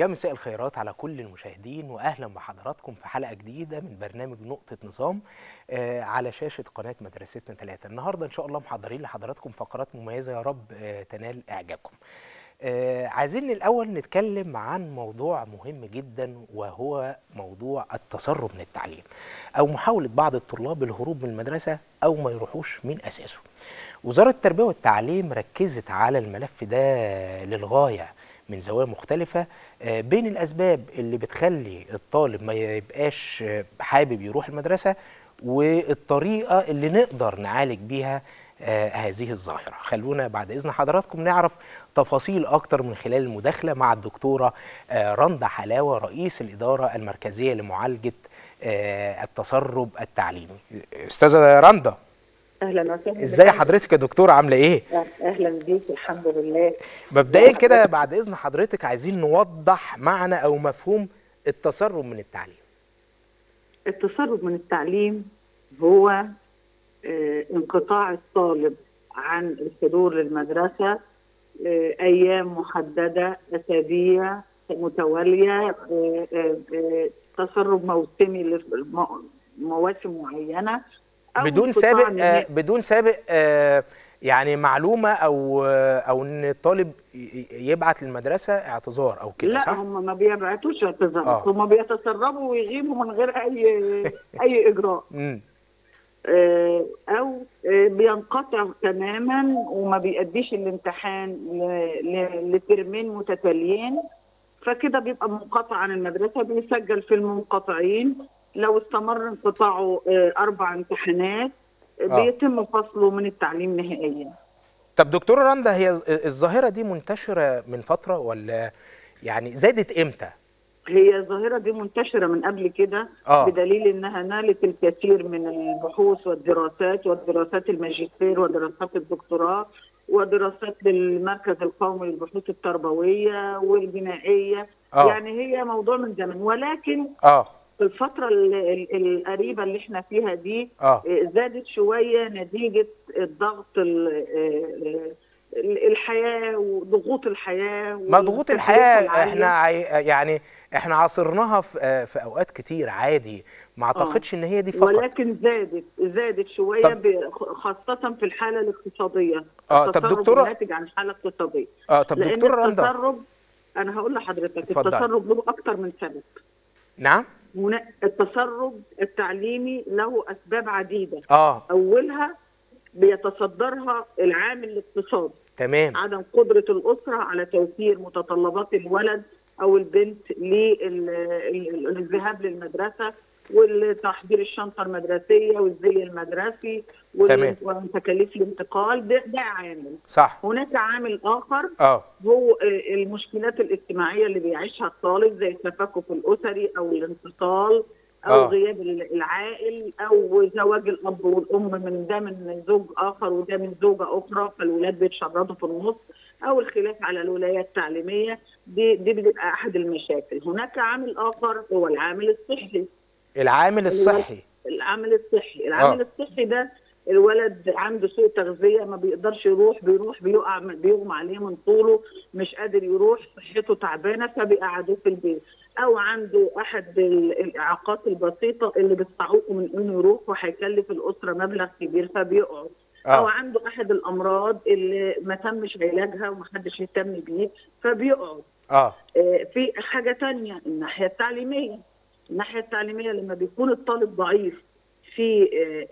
يا مساء الخيرات على كل المشاهدين واهلا بحضراتكم في حلقه جديده من برنامج نقطه نظام آه على شاشه قناه مدرستنا ثلاثه النهارده ان شاء الله محضرين لحضراتكم فقرات مميزه يا رب آه تنال اعجابكم آه عايزين الاول نتكلم عن موضوع مهم جدا وهو موضوع التسرب من التعليم او محاوله بعض الطلاب الهروب من المدرسه او ما يروحوش من اساسه وزاره التربيه والتعليم ركزت على الملف ده للغايه من زوايا مختلفة بين الأسباب اللي بتخلي الطالب ما يبقاش حابب يروح المدرسة والطريقة اللي نقدر نعالج بيها هذه الظاهرة خلونا بعد إذن حضراتكم نعرف تفاصيل أكتر من خلال المداخلة مع الدكتورة رندا حلاوة رئيس الإدارة المركزية لمعالجة التسرب التعليمي أستاذة رندا اهلا وسهلا ازاي حضرتك يا دكتوره عامله ايه اهلا بيك الحمد لله مبدئيا كده بعد اذن حضرتك عايزين نوضح معنى او مفهوم التسرب من التعليم التسرب من التعليم هو آه انقطاع الطالب عن الحضور للمدرسه آه ايام محدده اسابيع متواليه آه تسرب موسمي لمواسم معينه بدون سابق آه بدون سابق آه يعني معلومه او آه او ان الطالب يبعت للمدرسه اعتذار او كده لا صح؟ هم ما بيبعتوش اعتذار آه. هم بيتسربوا ويغيبوا من غير اي اي اجراء آه او آه بينقطع تماما وما بيأديش الامتحان لترمين متتاليين فكده بيبقى منقطع عن المدرسه بيسجل في المنقطعين لو استمر انقطاعه اربع امتحانات آه. بيتم فصله من التعليم نهائيا طب دكتوره رندا هي الظاهره دي منتشره من فتره ولا يعني زادت امتى هي الظاهره دي منتشره من قبل كده آه. بدليل انها نالت الكثير من البحوث والدراسات ودراسات الماجستير ودراسات الدكتوراه ودراسات للمركز القومي للبحوث التربويه والبنائيه آه. يعني هي موضوع من زمان ولكن اه في الفترة القريبة اللي احنا فيها دي آه. زادت شوية نتيجة الضغط الحياة وضغوط الحياة ما ضغوط الحياة احنا يعني احنا عاصرناها في, في اوقات كتير عادي ما اعتقدش آه. ان هي دي فقط ولكن زادت زادت شويه طب خاصه في الحاله الاقتصاديه اه طب دكتوره ناتج عن الحاله الاقتصاديه اه طب دكتوره رندا التسرب انا هقول لحضرتك التسرب له اكتر من سبب نعم هنا التسرب التعليمي له اسباب عديده اه اولها بيتصدرها العامل الاقتصادي تمام عدم قدره الاسره على توفير متطلبات الولد او البنت للذهاب للمدرسه والتحضير الشنطه المدرسيه والزي المدرسي وتكاليف الانتقال ده, ده عامل صح هناك عامل اخر اه هو المشكلات الاجتماعيه اللي بيعيشها الطالب زي التفكك الاسري او الانفصال او آه. غياب العائل او زواج الاب والام من ده من زوج اخر وده من زوجه اخرى فالولاد بيتشردوا في النص او الخلاف على الولايه التعليميه دي دي بتبقى احد المشاكل هناك عامل اخر هو العامل الصحي العامل الصحي العامل الصحي العامل آه. الصحي ده الولد عنده سوء تغذيه ما بيقدرش يروح بيروح بيقع بيغمى عليه من طوله مش قادر يروح صحته تعبانه فبيقعدوه في البيت او عنده احد الاعاقات البسيطه اللي بتستعوقه من انه يروح وهيكلف الاسره مبلغ كبير فبيقعد آه. او عنده احد الامراض اللي ما تمش علاجها ومحدش يهتم بيه فبيقعد اه في حاجه ثانيه الناحيه التعليميه الناحيه التعليميه لما بيكون الطالب ضعيف في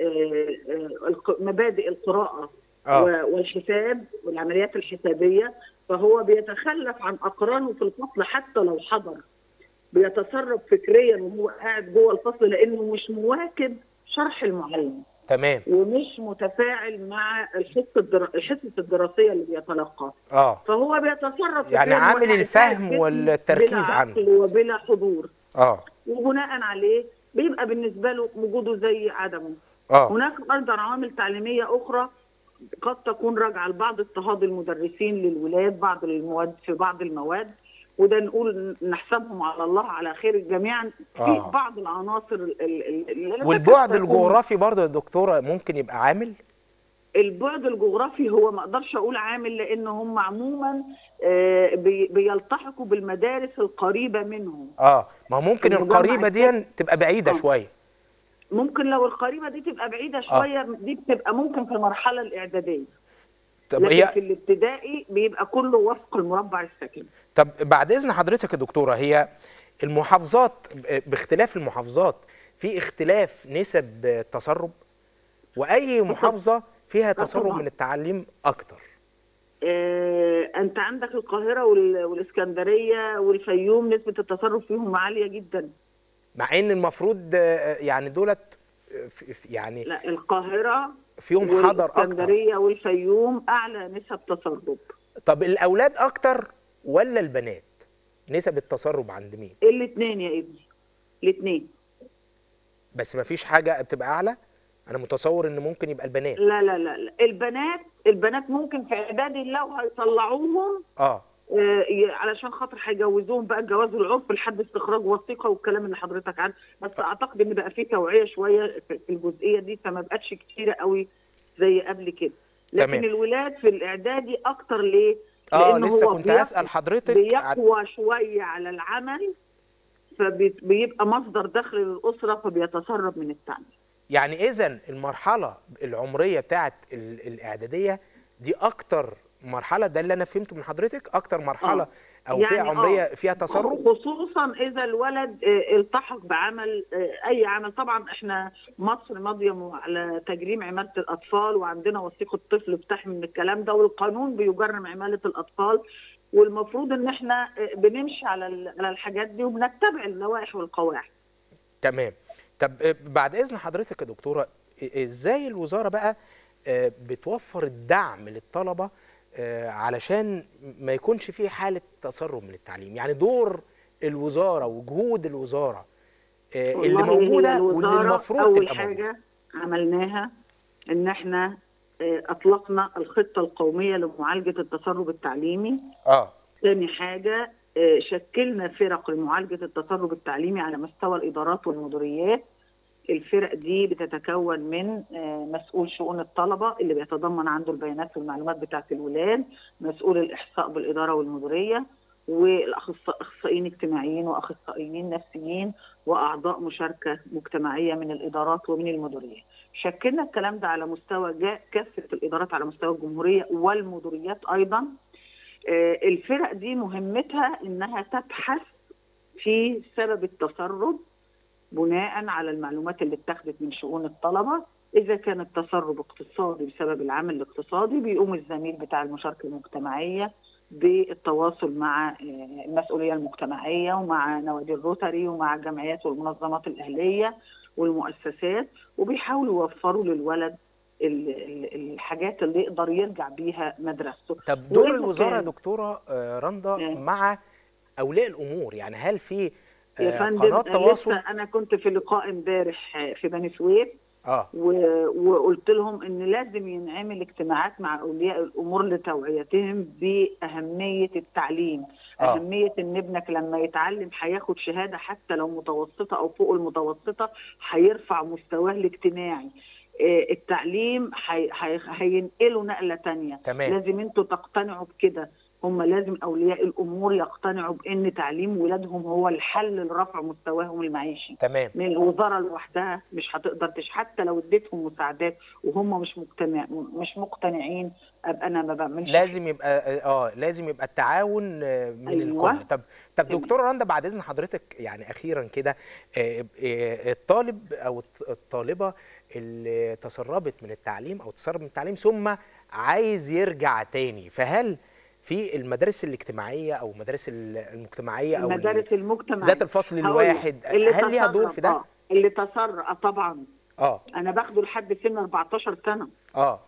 مبادئ القراءه آه. والحساب والعمليات الحسابيه فهو بيتخلف عن اقرانه في الفصل حتى لو حضر بيتسرب فكريا وهو قاعد جوه الفصل لانه مش مواكب شرح المعلم تمام ومش متفاعل مع الحصه الدرا... الحصه الدراسيه اللي بيتلقاها اه فهو بيتصرف يعني عامل الفهم والتركيز عنه وبلا حضور اه وبناء عليه بيبقى بالنسبه له وجوده زي عدمه اه هناك ايضا عوامل تعليميه اخرى قد تكون راجعه لبعض اضطهاد المدرسين للولاد بعض المواد في بعض المواد وده نقول نحسبهم على الله على خير جميعا في آه. بعض العناصر ال- ال- اللي والبعد تكون- الجغرافي برضه يا دكتوره ممكن يبقى عامل البعد الجغرافي هو ما اقدرش اقول عامل لان هم عموما آه، بي- بيلتحقوا بالمدارس القريبه منهم اه ما هو ممكن المجمع القريبه دي تبقى بعيده آه. شويه ممكن لو القريبه دي تبقى بعيده شويه دي بتبقى ممكن في المرحله الاعداديه طب لكن هي في الابتدائي بيبقى كله وفق المربع السكني طب بعد اذن حضرتك يا دكتوره هي المحافظات ب- باختلاف المحافظات في اختلاف نسب التسرب واي محافظه فيها تسرب طبعاً. من التعليم اكتر آه، انت عندك القاهره وال- والاسكندريه والفيوم نسبه التسرب فيهم عاليه جدا مع ان المفروض آه، يعني دولت آه، في- في- يعني لا القاهره فيهم حذر اكتر والاسكندريه والفيوم اعلى نسب تسرب طب الاولاد اكتر ولا البنات نسب التسرب عند مين الاثنين يا ابني الاثنين بس ما فيش حاجه بتبقى اعلى انا متصور ان ممكن يبقى البنات لا لا لا لا. البنات البنات ممكن في اعدادي لو هيطلعوهم اه آه، ي- علشان خاطر هيجوزوهم بقى الجواز العرف لحد استخراج وثيقه والكلام اللي حضرتك عارف بس اعتقد ان بقى في توعيه شويه في في الجزئيه دي فما بقتش كتيره قوي زي قبل كده لكن تمام. الولاد في الاعدادي اكتر ليه؟ اه لأن لسه هو كنت بيق- هسال حضرتك عن- بيقوى شويه على العمل فبيبقى مصدر دخل للاسره فبيتسرب من التعليم يعني اذا المرحله العمريه بتاعت ال- الاعداديه دي اكتر مرحله ده اللي انا فهمته من حضرتك اكتر مرحله آه. او فئه يعني عمريه آه. فيها تسرب خصوصا اذا الولد آه، التحق بعمل آه، اي عمل طبعا احنا مصر ماضيه م- على تجريم عماله الاطفال وعندنا وثيقه طفل بتحمي من الكلام ده والقانون بيجرم عماله الاطفال والمفروض ان احنا آه، بنمشي على ال- على الحاجات دي وبنتبع اللوائح والقواعد تمام طب آه، بعد اذن حضرتك يا دكتوره إ- ازاي الوزاره بقى آه، بتوفر الدعم للطلبه آه، علشان ما يكونش في حاله تسرب من التعليم يعني دور الوزاره وجهود الوزاره آه، اللي والله هي موجوده واللي الوزارة المفروض اول تبقى موجوده حاجه عملناها ان احنا آه، اطلقنا الخطه القوميه لمعالجه التسرب التعليمي اه ثاني حاجة آه، شكلنا فرق لمعالجة التسرب التعليمي على مستوى الإدارات والمديريات الفرق دي بتتكون من آه، مسؤول شؤون الطلبة اللي بيتضمن عنده البيانات والمعلومات بتاعة الولاد مسؤول الإحصاء بالإدارة والمديرية والأخصائيين اجتماعيين وأخصائيين نفسيين وأعضاء مشاركة مجتمعية من الإدارات ومن المديرية شكلنا الكلام ده على مستوى جا- كافة الإدارات على مستوى الجمهورية والمديريات أيضا آه، الفرق دي مهمتها انها تبحث في سبب التسرب بناء على المعلومات اللي اتخذت من شؤون الطلبه اذا كان التسرب اقتصادي بسبب العامل الاقتصادي بيقوم الزميل بتاع المشاركه المجتمعيه بالتواصل مع آه، المسؤوليه المجتمعيه ومع نوادي الروتري ومع الجمعيات والمنظمات الاهليه والمؤسسات وبيحاولوا يوفروا للولد ال- ال- الحاجات اللي يقدر يرجع بيها مدرسته طب دور وإذا الوزاره يا كان- دكتوره آه، رندا إيه. مع اولياء الامور يعني هل في يا آه، فندم قناه لسه تواصل انا كنت في لقاء امبارح في بني سويف اه و- وقلت لهم ان لازم ينعمل اجتماعات مع اولياء الامور لتوعيتهم باهميه التعليم آه. اهميه ان ابنك لما يتعلم هياخد شهاده حتى لو متوسطه او فوق المتوسطه هيرفع مستواه الاجتماعي آه، التعليم هي- هي- هينقله نقله تانية تمام. لازم انتوا تقتنعوا بكده هم لازم اولياء الامور يقتنعوا بان تعليم ولادهم هو الحل لرفع مستواهم المعيشي تمام من الوزاره لوحدها مش هتقدر تش حتى لو اديتهم مساعدات وهم مش مقتنع مش مقتنعين ابقى انا ما بعملش لازم يبقى اه لازم يبقى التعاون آه، من أيوة. الكل طب طب تمام. دكتوره رندا بعد اذن حضرتك يعني اخيرا كده آه، آه، الطالب او الط- الطالبه اللي تسربت من التعليم او تسرب من التعليم ثم عايز يرجع تاني فهل في المدارس الاجتماعيه او المدارس ال- المجتمعيه او ال- المدارس المجتمعيه ذات الفصل هقول لك، الواحد اللي هل ليها دور تسرب، في ده؟ آه، اللي تسرب آه، طبعا اه انا باخده لحد سن 14 سنه اه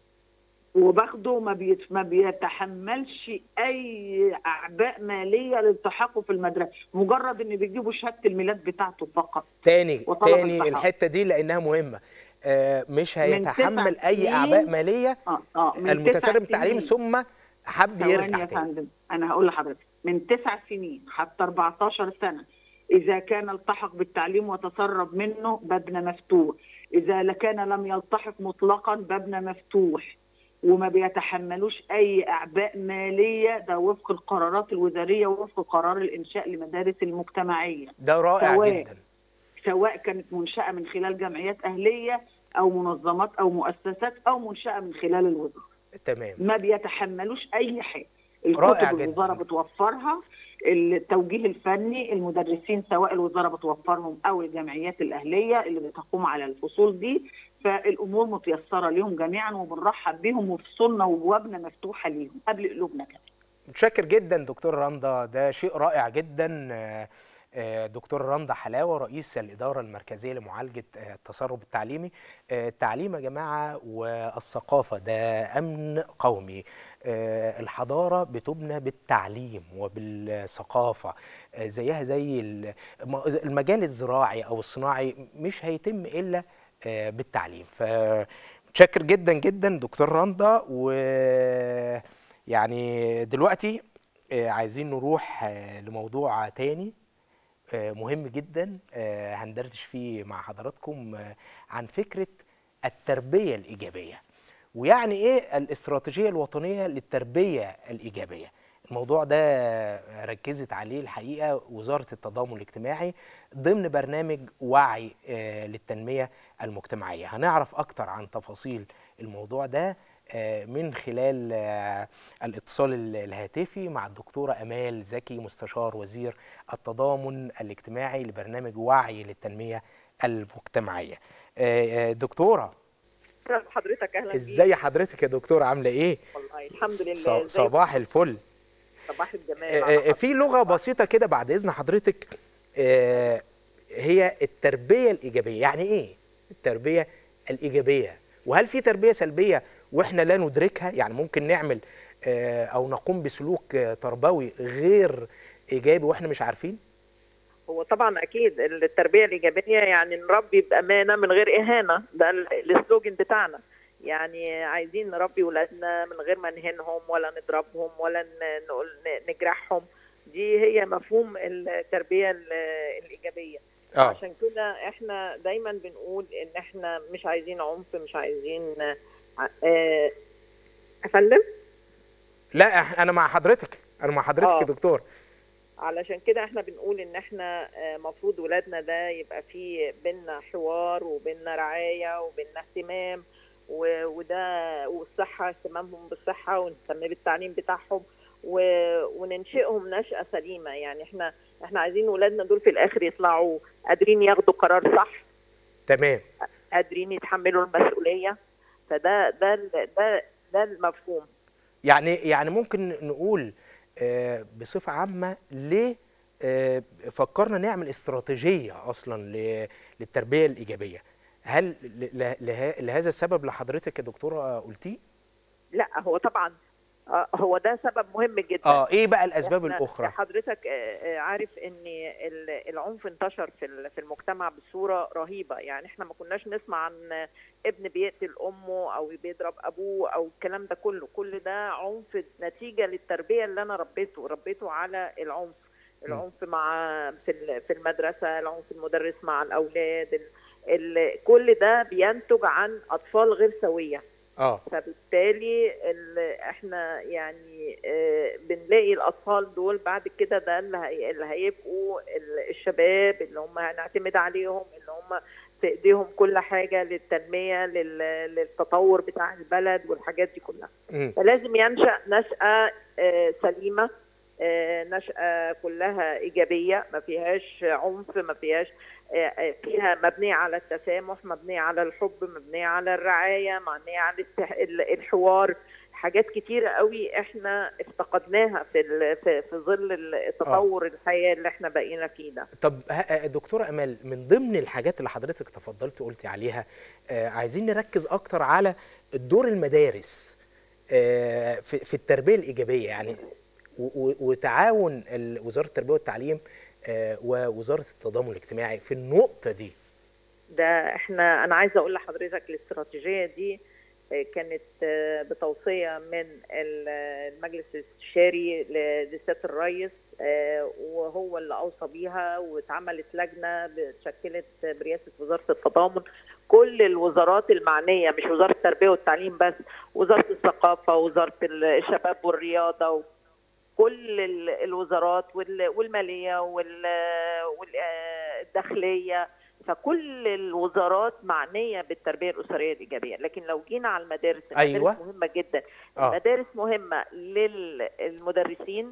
وباخده ما بيت ما بيتحملش اي اعباء ماليه لالتحاقه في المدرسه مجرد ان بيجيبوا شهاده الميلاد بتاعته فقط تاني وطلب تاني التحقق. الحته دي لانها مهمه آه مش من هيتحمل تسع اي سنين اعباء ماليه اه اه من المتسرب تسع التعليم سنين. ثم حب ثواني يرجع يا تاني فندم انا هقول لحضرتك من تسع سنين حتى 14 سنه اذا كان التحق بالتعليم وتسرب منه بابنا مفتوح اذا كان لم يلتحق مطلقا بابنا مفتوح وما بيتحملوش اي اعباء ماليه ده وفق القرارات الوزاريه ووفق قرار الانشاء لمدارس المجتمعيه ده رائع سواء جدا سواء كانت منشاه من خلال جمعيات اهليه او منظمات او مؤسسات او منشاه من خلال الوزاره تمام ما بيتحملوش اي حاجه رائع الكتب جداً. الوزاره بتوفرها التوجيه الفني المدرسين سواء الوزاره بتوفرهم او الجمعيات الاهليه اللي بتقوم على الفصول دي فالامور متيسره ليهم جميعا وبنرحب بيهم وفصولنا وابوابنا مفتوحه ليهم قبل قلوبنا كمان متشكر جدا دكتور رندا ده شيء رائع جدا آه، آه، دكتور رندا حلاوه رئيس الاداره المركزيه لمعالجه آه، التسرب التعليمي آه، التعليم يا جماعه والثقافه ده امن قومي آه، الحضاره بتبنى بالتعليم وبالثقافه آه، زيها زي ال- م- المجال الزراعي او الصناعي مش هيتم الا آه، بالتعليم فمتشكر جدا جدا دكتور رندا و يعني دلوقتي آه، عايزين نروح آه، لموضوع تاني آه، مهم جدا آه، هندردش فيه مع حضراتكم آه، عن فكرة التربية الإيجابية ويعني إيه الاستراتيجية الوطنية للتربية الإيجابية الموضوع ده ركزت عليه الحقيقة وزارة التضامن الاجتماعي ضمن برنامج وعي آه، للتنمية المجتمعية هنعرف أكتر عن تفاصيل الموضوع ده آه، من خلال آه، الاتصال ال- الهاتفي مع الدكتورة أمال زكي مستشار وزير التضامن الاجتماعي لبرنامج وعي للتنمية المجتمعية آه، آه، دكتورة اهلا بحضرتك اهلا بيك ازاي حضرتك يا دكتورة عاملة ايه؟ والله الحمد لله ص- ازيك؟ صباح الفل صباح الجمال آه، على آه، في لغة بسيطة كده بعد إذن حضرتك آه، هي التربية الإيجابية يعني إيه التربية الإيجابية وهل في تربية سلبية وإحنا لا ندركها يعني ممكن نعمل آه، أو نقوم بسلوك آه، تربوي غير إيجابي وإحنا مش عارفين هو طبعا اكيد التربيه الايجابيه يعني نربي بامانه من غير اهانه ده ال- السلوجن بتاعنا يعني عايزين نربي ولادنا من غير ما نهينهم ولا نضربهم ولا ن- نقول ن- نجرحهم دي هي مفهوم التربيه ال- الايجابيه اه عشان كده احنا دايما بنقول ان احنا مش عايزين عنف مش عايزين آه، آه، افندم لا إح- أنا مع حضرتك أنا مع حضرتك آه. يا دكتور علشان كده احنا بنقول ان احنا آه، مفروض ولادنا ده يبقى فيه بينا حوار وبينا رعاية وبينا اهتمام و- وده والصحة اهتمامهم بالصحة ونهتم بالتعليم بتاعهم و- وننشئهم نشأة سليمة يعني احنا احنا عايزين ولادنا دول في الاخر يطلعوا قادرين ياخدوا قرار صح تمام قادرين يتحملوا المسؤولية فده ده ال- ده ده المفهوم يعني يعني ممكن نقول آه، بصفة عامة ليه آه، فكرنا نعمل استراتيجية أصلا ل- للتربية الإيجابية هل ل- ل- له- لهذا السبب لحضرتك يا دكتورة قلتيه؟ لا هو طبعا آه، هو ده سبب مهم جدا اه ايه بقى الاسباب إحنا الاخرى حضرتك آه، آه، عارف ان ال- العنف انتشر في ال- في المجتمع بصوره رهيبه يعني احنا ما كناش نسمع عن ابن بيقتل امه او بيضرب ابوه او الكلام ده كله كل ده عنف نتيجه للتربيه اللي انا ربيته ربيته على العنف العنف مع في ال- في المدرسه العنف المدرس مع الاولاد ال ال كل ده بينتج عن اطفال غير سويه اه فبالتالي ال- احنا يعني آه، بنلاقي الاطفال دول بعد كده ده اللي هي- اللي هيبقوا ال- الشباب اللي هم هنعتمد عليهم اللي هم في ايديهم كل حاجه للتنميه لل- للتطور بتاع البلد والحاجات دي كلها مم. فلازم ينشا نشاه آه، سليمه آه، نشأة كلها إيجابية ما فيهاش عنف ما فيهاش آه، آه، فيها مبنية على التسامح مبنية على الحب مبنية على الرعاية مبنية على التح- ال- الحوار حاجات كتيرة قوي احنا افتقدناها في ال- في في ظل التطور الحياة اللي احنا بقينا فيه ده طب ه- آه، دكتورة امال من ضمن الحاجات اللي حضرتك تفضلت قلتي عليها آه عايزين نركز اكتر على الدور المدارس آه في, في التربية الإيجابية يعني و- و- وتعاون ال- وزارة التربية والتعليم آه ووزارة التضامن الاجتماعي في النقطة دي ده احنا انا عايزه اقول لحضرتك الاستراتيجيه دي آه، كانت آه، بتوصيه من ال- المجلس الاستشاري ل- لسياده الرئيس آه، وهو اللي اوصى بيها واتعملت لجنه اتشكلت برئاسه وزاره التضامن كل الوزارات المعنيه مش وزاره التربيه والتعليم بس وزاره الثقافه وزاره الشباب والرياضه كل الوزارات والماليه والداخليه فكل الوزارات معنيه بالتربيه الاسريه الايجابيه لكن لو جينا على المدارس المدارس أيوة. مهمه جدا آه. المدارس مهمه للمدرسين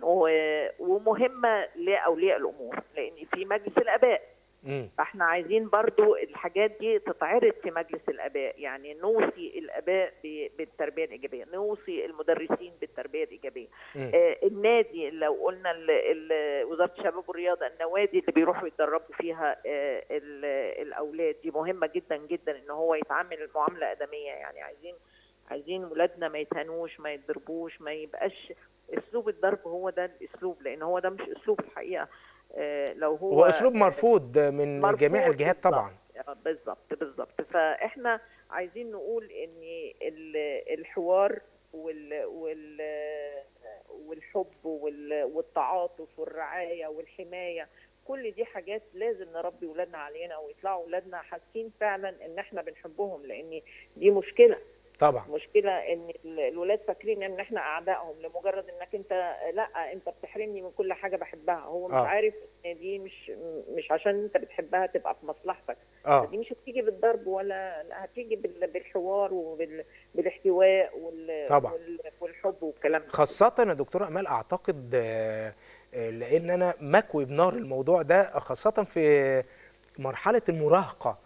ومهمه لاولياء الامور لان في مجلس الاباء فاحنا عايزين برضو الحاجات دي تتعرض في مجلس الاباء يعني نوصي الاباء بالتربيه الايجابيه نوصي المدرسين بالتربيه الايجابيه آه النادي لو قلنا ال ال وزاره الشباب والرياضه النوادي اللي بيروحوا يتدربوا فيها آه الاولاد دي مهمه جدا جدا ان هو يتعامل معامله ادميه يعني عايزين عايزين ولادنا ما يتهانوش ما يتضربوش ما يبقاش اسلوب الضرب هو ده الاسلوب لان هو ده مش اسلوب الحقيقه لو هو هو اسلوب مرفوض من مرفوض جميع الجهات طبعا بالظبط بالظبط فاحنا عايزين نقول ان الحوار وال وال والحب والتعاطف والرعايه والحمايه كل دي حاجات لازم نربي ولادنا علينا ويطلعوا ولادنا حاسين فعلا ان احنا بنحبهم لان دي مشكله طبعا مشكله ان الولاد فاكرين ان احنا اعدائهم لمجرد انك انت لا انت بتحرمني من كل حاجه بحبها هو مش آه. عارف ان دي مش مش عشان انت بتحبها تبقى في مصلحتك آه. دي مش هتيجي بالضرب ولا لا هتيجي بالحوار وبالاحتواء وال... طبعا. والحب والكلام ده خاصه يا دكتوره امال اعتقد لان انا مكوي بنار الموضوع ده خاصه في مرحله المراهقه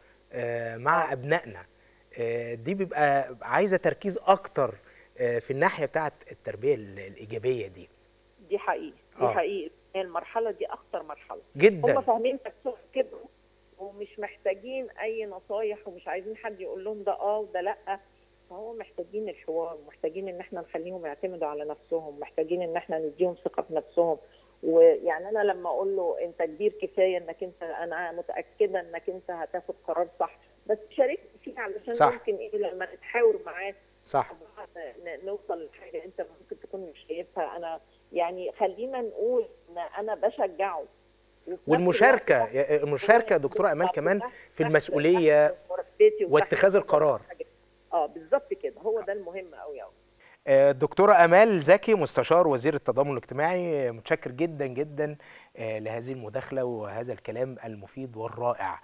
مع آه. ابنائنا دي بيبقى عايزه تركيز اكتر في الناحيه بتاعه التربيه الايجابيه دي دي حقيقي دي آه. حقيقي المرحله دي اخطر مرحله جدا هم فاهمين نفسهم كده ومش محتاجين اي نصايح ومش عايزين حد يقول لهم ده اه وده لا فهو محتاجين الحوار ومحتاجين ان احنا نخليهم يعتمدوا على نفسهم محتاجين ان احنا نديهم ثقه في نفسهم ويعني انا لما اقول له انت كبير كفايه انك انت انا متاكده انك انت هتاخد قرار صح بس شاركني فيه علشان صح. ممكن ايه لما نتحاور معاه صح نوصل لحاجه انت ممكن تكون مش شايفها انا يعني خلينا نقول ان انا بشجعه والمشاركه المشاركه يا دكتوره امال كمان في المسؤوليه واتخاذ القرار اه بالظبط كده هو ده المهم قوي قوي الدكتورة أمال زكي مستشار وزير التضامن الاجتماعي متشكر جدا جدا لهذه المداخلة وهذا الكلام المفيد والرائع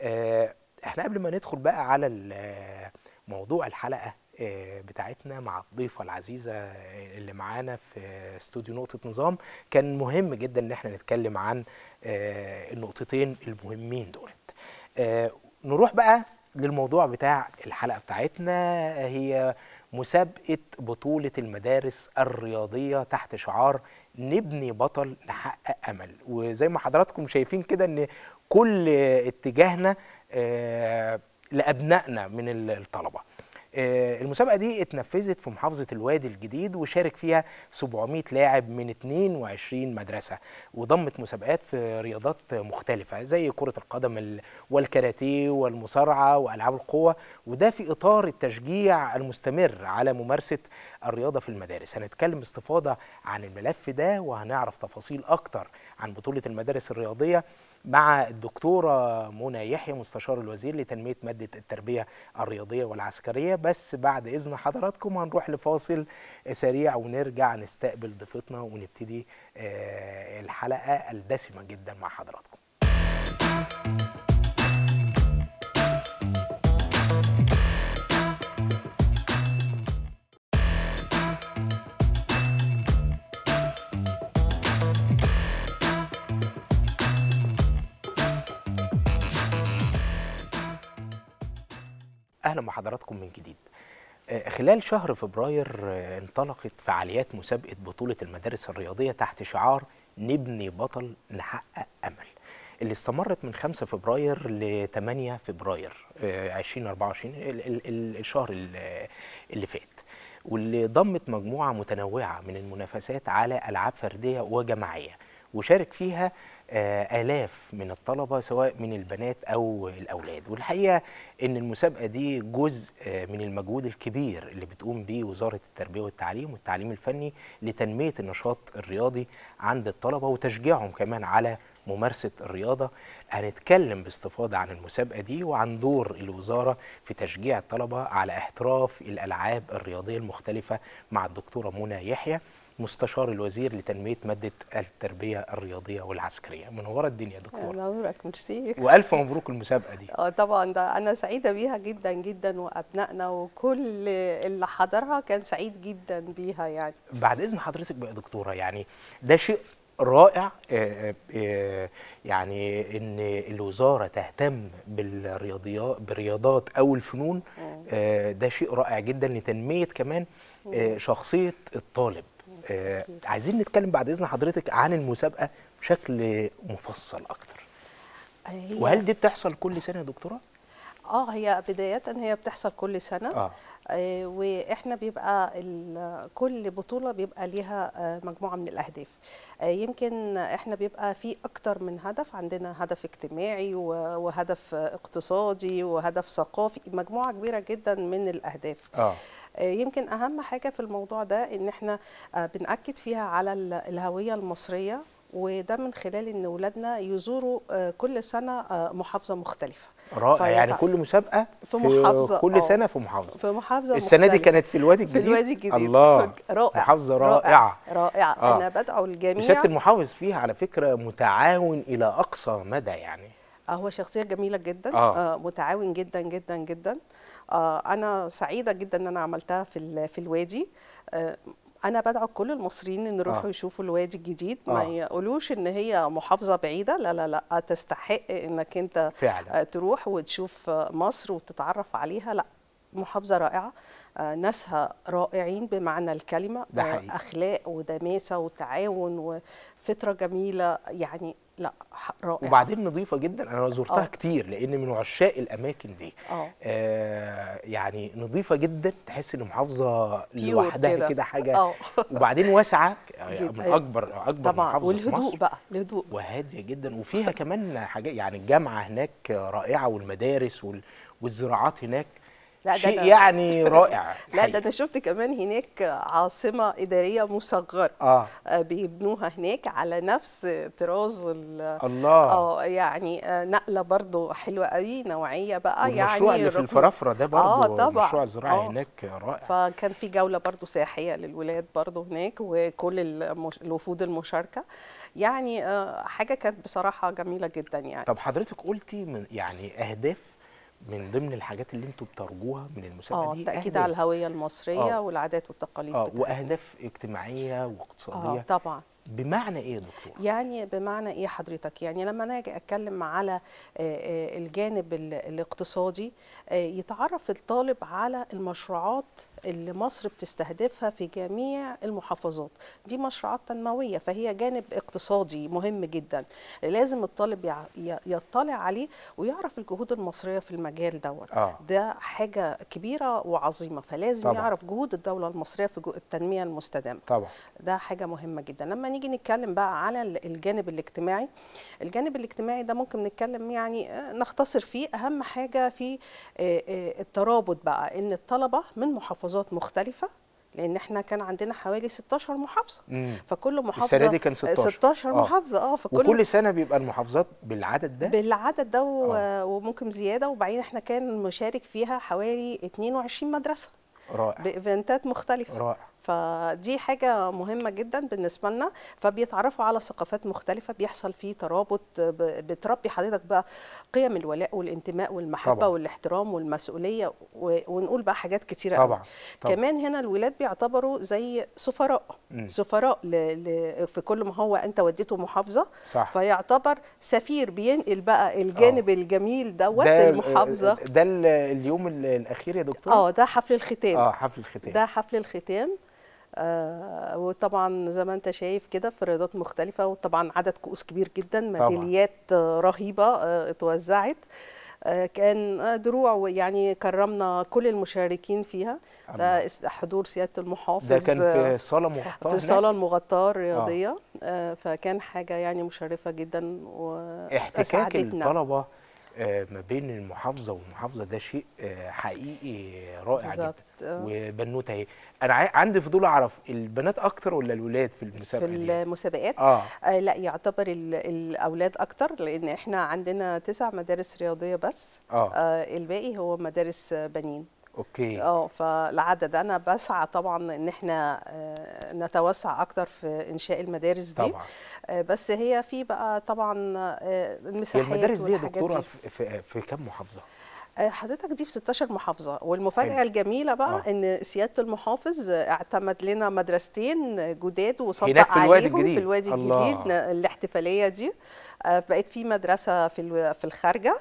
احنا قبل ما ندخل بقى على موضوع الحلقة بتاعتنا مع الضيفة العزيزة اللي معانا في استوديو نقطة نظام كان مهم جدا ان احنا نتكلم عن النقطتين المهمين دولت نروح بقى للموضوع بتاع الحلقة بتاعتنا هي مسابقة بطولة المدارس الرياضية تحت شعار نبني بطل نحقق أمل وزي ما حضراتكم شايفين كده أن كل اتجاهنا لأبنائنا من الطلبة المسابقة دي اتنفذت في محافظة الوادي الجديد وشارك فيها 700 لاعب من 22 مدرسة وضمت مسابقات في رياضات مختلفة زي كرة القدم والكاراتيه والمصارعة وألعاب القوة وده في إطار التشجيع المستمر على ممارسة الرياضة في المدارس هنتكلم باستفاضة عن الملف ده وهنعرف تفاصيل أكتر عن بطولة المدارس الرياضية مع الدكتورة منى يحيى مستشار الوزير لتنمية مادة التربية الرياضية والعسكرية بس بعد إذن حضراتكم هنروح لفاصل سريع ونرجع نستقبل ضيفتنا ونبتدي الحلقة الدسمة جدا مع حضراتكم اهلا بحضراتكم من جديد خلال شهر فبراير انطلقت فعاليات مسابقه بطوله المدارس الرياضيه تحت شعار نبني بطل نحقق امل اللي استمرت من 5 فبراير ل 8 فبراير 2024 الشهر اللي فات واللي ضمت مجموعه متنوعه من المنافسات على العاب فرديه وجماعيه وشارك فيها آلاف من الطلبة سواء من البنات أو الأولاد والحقيقة أن المسابقة دي جزء من المجهود الكبير اللي بتقوم به وزارة التربية والتعليم والتعليم الفني لتنمية النشاط الرياضي عند الطلبة وتشجيعهم كمان على ممارسه الرياضه هنتكلم باستفاضه عن المسابقه دي وعن دور الوزاره في تشجيع الطلبه على احتراف الالعاب الرياضيه المختلفه مع الدكتوره منى يحيى مستشار الوزير لتنميه ماده التربيه الرياضيه والعسكريه منوره الدنيا يا دكتوره نورك ميرسي والف مبروك المسابقه دي اه طبعا ده انا سعيده بيها جدا جدا وابنائنا وكل اللي حضرها كان سعيد جدا بيها يعني بعد اذن حضرتك بقى يا دكتوره يعني ده شيء رائع آه، آه، يعني ان الوزاره تهتم بالرياضيات بالرياضات او الفنون آه، ده شيء رائع جدا لتنميه كمان آه، شخصيه الطالب آه، عايزين نتكلم بعد اذن حضرتك عن المسابقه بشكل مفصل اكتر هي وهل دي بتحصل كل سنه يا دكتوره اه هي بدايه هي بتحصل كل سنه اه آه، واحنا بيبقى ال- كل بطوله بيبقى ليها آه، مجموعه من الاهداف آه، يمكن احنا بيبقى في اكتر من هدف عندنا هدف اجتماعي و- وهدف آه، اقتصادي وهدف ثقافي مجموعه كبيره جدا من الاهداف اه آه، يمكن اهم حاجه في الموضوع ده ان احنا آه، بنأكد فيها على ال- الهويه المصريه وده من خلال ان اولادنا يزوروا آه، كل سنه آه، محافظه مختلفه رائع يعني فيتع- كل مسابقه في محافظة، كل آه. سنه في محافظه في محافظه السنه دي مختلفة. كانت في الوادي في الجديد الوادي الجديد الله رائع محافظه رائعه رائعه آه. انا بدعو الجميع وسياده المحافظ فيها على فكره متعاون الى اقصى مدى يعني آه، هو شخصيه جميله جدا آه. آه. متعاون جدا جدا جدا آه انا سعيده جدا ان انا عملتها في ال- في الوادي آه انا بدعو كل المصريين ان يروحوا آه. آه. يشوفوا الوادي الجديد ما آه. يقولوش ان هي محافظه بعيده لا لا لا تستحق انك انت فعلا آه، تروح وتشوف آه، مصر وتتعرف عليها لا محافظة رائعة آه، ناسها رائعين بمعنى الكلمة ده آه، حقيقي. أخلاق ودماسة وتعاون وفطرة جميلة يعني لا ح- رائعة وبعدين نظيفه جدا انا زرتها آه. كتير لان من عشاق الاماكن دي اه آه يعني نظيفه جدا تحس ان محافظه Pure لوحدها كده. كده حاجه اه وبعدين واسعه يعني جدا. من اكبر اكبر طبعا محافظه في والهدوء مصر بقى الهدوء وهاديه جدا وفيها كمان حاجات يعني الجامعه هناك رائعه والمدارس وال والزراعات هناك لا ده شيء أنا- يعني رائع لا الحقيقة. ده انا شفت كمان هناك عاصمة إدارية مصغرة اه آه، بيبنوها هناك على نفس طراز ال- الله اه يعني آه، نقلة برضو حلوة قوي نوعية بقى يعني والمشروع اللي في رغم- الفرافره ده برضه آه، طبعاً. المشروع الزراعي آه. هناك رائع فكان في جولة برضو سياحية للولاد برضو هناك وكل المش... الوفود المشاركة يعني آه، حاجة كانت بصراحة جميلة جدا يعني طب حضرتك قلتي من يعني اهداف من ضمن الحاجات اللي انتوا بترجوها من المسابقه اه دي التأكيد أهداف. على الهوية المصرية آه. والعادات والتقاليد اه بتاعتنا. واهداف اجتماعيه واقتصاديه اه طبعا بمعنى ايه يا دكتور يعني بمعنى ايه حضرتك يعني لما انا اجي اتكلم على آه، آه، الجانب ال- الاقتصادي آه، يتعرف الطالب على المشروعات اللي مصر بتستهدفها في جميع المحافظات دي مشروعات تنموية فهي جانب اقتصادي مهم جدا لازم الطالب يع- ي- يطلع عليه ويعرف الجهود المصرية في المجال دوت اه ده حاجة كبيرة وعظيمة فلازم طبعاً. يعرف جهود الدولة المصرية في جو- التنمية المستدامة طبعا ده حاجة مهمة جدا لما نيجي نتكلم بقى على ال- الجانب الاجتماعي الجانب الاجتماعي ده ممكن نتكلم يعني آه، نختصر فيه أهم حاجة في آه، آه، الترابط بقى إن الطلبة من محافظات مختلفة لأن احنا كان عندنا حوالي 16 محافظة مم. فكل محافظة السنه دي كان 16 16 آه. محافظة اه فكل وكل سنه بيبقى المحافظات بالعدد ده بالعدد ده و- آه. وممكن زيادة وبعدين احنا كان مشارك فيها حوالي 22 مدرسة رائع بإيفنتات مختلفة رائع فدي حاجة مهمة جدا بالنسبة لنا فبيتعرفوا على ثقافات مختلفة بيحصل فيه ترابط ب- بتربي حضرتك بقى قيم الولاء والانتماء والمحبة طبعاً. والاحترام والمسؤولية و- ونقول بقى حاجات كتيرة قوي. طبعا طبعا كمان هنا الولاد بيعتبروا زي سفراء مم. سفراء ل... ل... في كل ما هو انت وديته محافظة صح فيعتبر سفير بينقل بقى الجانب الجميل دوت ده المحافظة ده ال- اليوم ال- الاخير يا دكتور اه ده حفل الختام اه حفل الختام ده حفل الختام آه وطبعا زي ما انت شايف كده في رياضات مختلفة وطبعا عدد كؤوس كبير جدا ميداليات آه رهيبة آه اتوزعت آه كان آه دروع ويعني كرمنا كل المشاركين فيها ده اس- حضور سيادة المحافظ ده كان آه، في صاله مغطاه في هناك؟ الصالة المغطاة الرياضية آه فكان حاجة يعني مشرفة جدا احتكاك وأسعدتنا الطلبه آه، ما بين المحافظه والمحافظه ده شيء آه، حقيقي رائع بالظبط، جدا آه. وبنوته اهي انا عاي- عندي فضول اعرف البنات اكتر ولا الولاد في في المسابقه دي المسابقات اه آه لا يعتبر ال- الاولاد اكتر لان احنا عندنا تسع مدارس رياضيه بس اه آه الباقي هو مدارس آه، بنين اوكي اه فالعدد انا بسعى طبعا ان احنا آه، نتوسع اكتر في انشاء المدارس دي طبعا آه، بس هي في بقى طبعا آه، هي المساحات المدارس دي يا والحاجات دكتوره دي. في, في, في كام محافظه آه، حضرتك دي في 16 محافظة والمفاجأة حلو. الجميلة بقى آه. إن سيادة المحافظ آه، اعتمد لنا مدرستين جداد وصدق هناك في الوادي عليهم الجديد. في الوادي الله. الجديد ن- الاحتفالية دي آه، بقت في مدرسة في الو- في الخارجة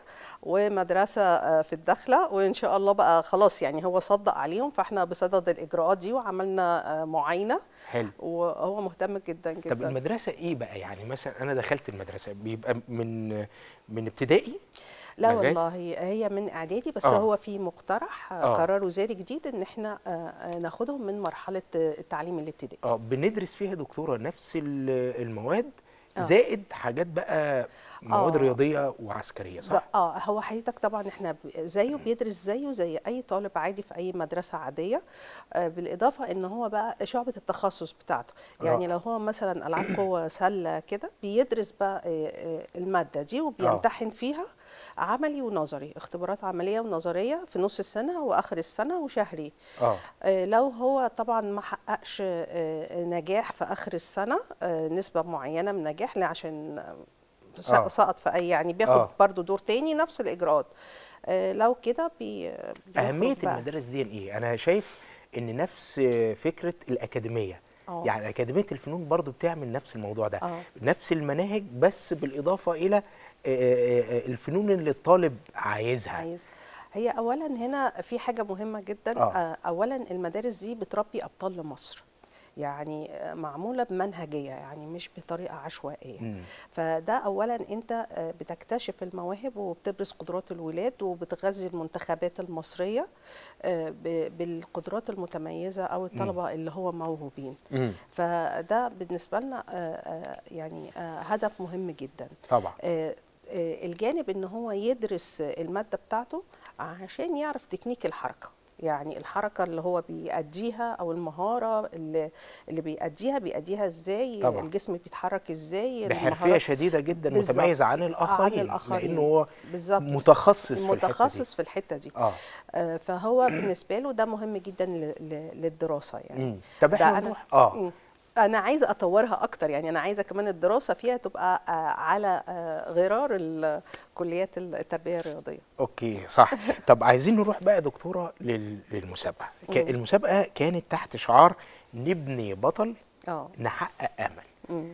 ومدرسة آه، في الداخلة وإن شاء الله بقى خلاص يعني هو صدق عليهم فإحنا بصدد الإجراءات دي وعملنا آه، معاينة حلو وهو مهتم جدا جدا طب المدرسه ايه بقى يعني مثلا انا دخلت المدرسه بيبقى من من ابتدائي لا لغاية؟ والله هي هي من اعدادي بس آه. هو في مقترح آه. آه. قرار وزاري جديد ان احنا آه، آه، ناخدهم من مرحله آه، التعليم الابتدائي اه بندرس فيها دكتوره نفس ال- المواد آه. زائد حاجات بقى مواد آه. رياضيه وعسكريه صح؟ بقى- اه هو حضرتك طبعا احنا ب- زيه بيدرس زيه زي اي طالب عادي في اي مدرسه عاديه آه بالاضافه ان هو بقى شعبه التخصص بتاعته يعني رائع. لو هو مثلا العاب قوه سله كده بيدرس بقى آه، آه، الماده دي وبيمتحن فيها عملي ونظري اختبارات عمليه ونظريه في نص السنه واخر السنه وشهري اه آه، لو هو طبعا ما حققش آه، نجاح في اخر السنه آه، نسبه معينه من نجاح لا عشان آه، س- آه. سقط في اي يعني بياخد آه. برضو دور تاني نفس الاجراءات آه، لو كده بي بيخرج اهميه بقى. المدارس دي ايه؟ انا شايف ان نفس فكره الاكاديميه آه. يعني اكاديميه الفنون برضو بتعمل نفس الموضوع ده آه. نفس المناهج بس بالاضافه الى آه، آه، آه، الفنون اللي الطالب عايزها عايز هي اولا هنا في حاجه مهمه جدا آه. آه. اولا المدارس دي بتربي ابطال لمصر يعني آه، معموله بمنهجيه يعني مش بطريقه عشوائيه مم. فده اولا انت آه، بتكتشف المواهب وبتبرز قدرات الولاد وبتغذي المنتخبات المصريه آه، ب- بالقدرات المتميزه او الطلبه اللي هو موهوبين مم. فده بالنسبه لنا آه، آه، يعني آه، هدف مهم جدا طبعا آه، آه، الجانب ان هو يدرس الماده بتاعته عشان يعرف تكنيك الحركه يعني الحركه اللي هو بيأديها او المهاره اللي, اللي بيأديها بيأديها ازاي طبعا. الجسم بيتحرك ازاي بحرفيه المهارات- شديده جدا بالظبط. متميز عن عن الاخرين الآخرين. لانه هو بالظبط متخصص في الحته دي متخصص في الحته دي اه آه، فهو بالنسبه له ده مهم جدا ل- ل- للدراسه يعني مم. طب ده احنا أنا- نروح اه مم. انا عايزه اطورها اكتر يعني انا عايزه كمان الدراسه فيها تبقى آه، على آه، غرار ال- كليات التربيه الرياضيه اوكي صح طب عايزين نروح بقى يا دكتوره لل- للمسابقه ك- مم. المسابقه كانت تحت شعار نبني بطل اه نحقق امل مم.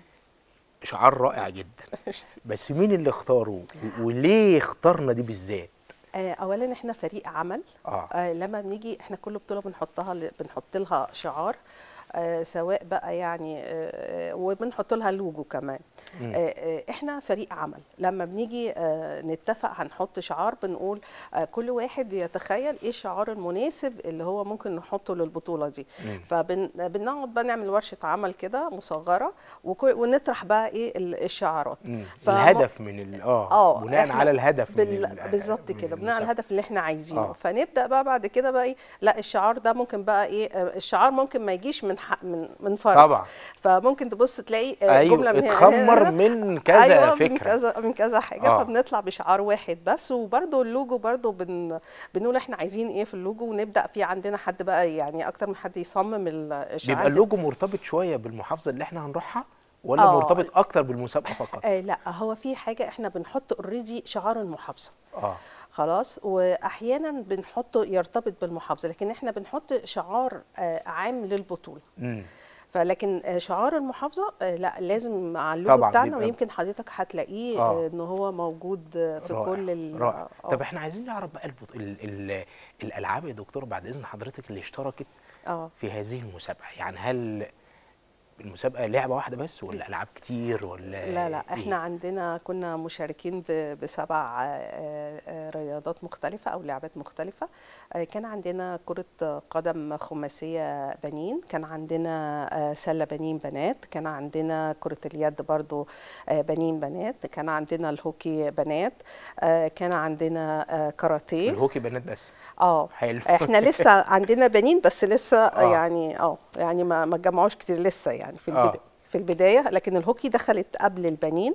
شعار رائع جدا بس مين اللي اختاره و- وليه اخترنا دي بالذات آه، اولا احنا فريق عمل اه آه، لما بنيجي احنا كل بطوله بنحطها ل- بنحط لها شعار آه، سواء بقى يعني آه، وبنحط لها لوجو كمان مم. آه، آه، احنا فريق عمل لما بنيجي آه، نتفق هنحط شعار بنقول آه، كل واحد يتخيل ايه الشعار المناسب اللي هو ممكن نحطه للبطوله دي مم. فبنقعد بقى نعمل ورشه عمل كده مصغره وكل- ونطرح بقى ايه ال- الشعارات مم. فم- الهدف من ال اه اه بناء إحنا على الهدف من بال... ال- بالظبط من كده بناء على المسابقة. الهدف اللي احنا عايزينه آه. آه. فنبدا بقى بعد كده بقى ايه لا الشعار ده ممكن بقى ايه آه، الشعار ممكن ما يجيش من حق من من فرد طبعا فممكن تبص تلاقي آه، ايوه جمله من هنا- اتخمر هنا- من كذا ايوه فكره من كذا من كذا حاجه آه. آه. فبنطلع بشعار واحد بس وبرده اللوجو برده بن بنقول احنا عايزين ايه في اللوجو ونبدا في عندنا حد بقى يعني اكتر من حد يصمم ال- الشعار بيبقى ده. اللوجو مرتبط شويه بالمحافظه اللي احنا هنروحها ولا آه. مرتبط اكتر بالمسابقه فقط آه لا هو في حاجه احنا بنحط اوريدي شعار المحافظه اه خلاص واحيانا بنحطه يرتبط بالمحافظه لكن احنا بنحط شعار آه، عام للبطوله امم فلكن آه، شعار المحافظه آه، لا لازم مع اللوجو طبعاً بتاعنا بيبقى- ويمكن حضرتك هتلاقيه آه. آه. ان هو موجود آه، في رائع، كل ال- رائع آه. طب احنا عايزين نعرف بقى البط... ال... ال... الالعاب يا دكتور بعد اذن حضرتك اللي اشتركت اه في هذه المسابقه يعني هل المسابقه لعبه واحده بس ولا العاب كتير ولا لا لا إيه؟ احنا عندنا كنا مشاركين ب- بسبع آه، آه، رياضات مختلفة أو لعبات مختلفة آه، كان عندنا كرة قدم خماسية بنين كان عندنا آه، سلة بنين بنات كان عندنا كرة اليد برضو آه، بنين بنات كان عندنا الهوكي بنات آه، كان عندنا آه، كاراتيه الهوكي بنات بس اه حلو احنا لسه عندنا بنين بس لسه آه. آه. يعني اه يعني ما ما اتجمعوش كتير لسه يعني في آه. البدايه في البدايه لكن الهوكي دخلت قبل البنين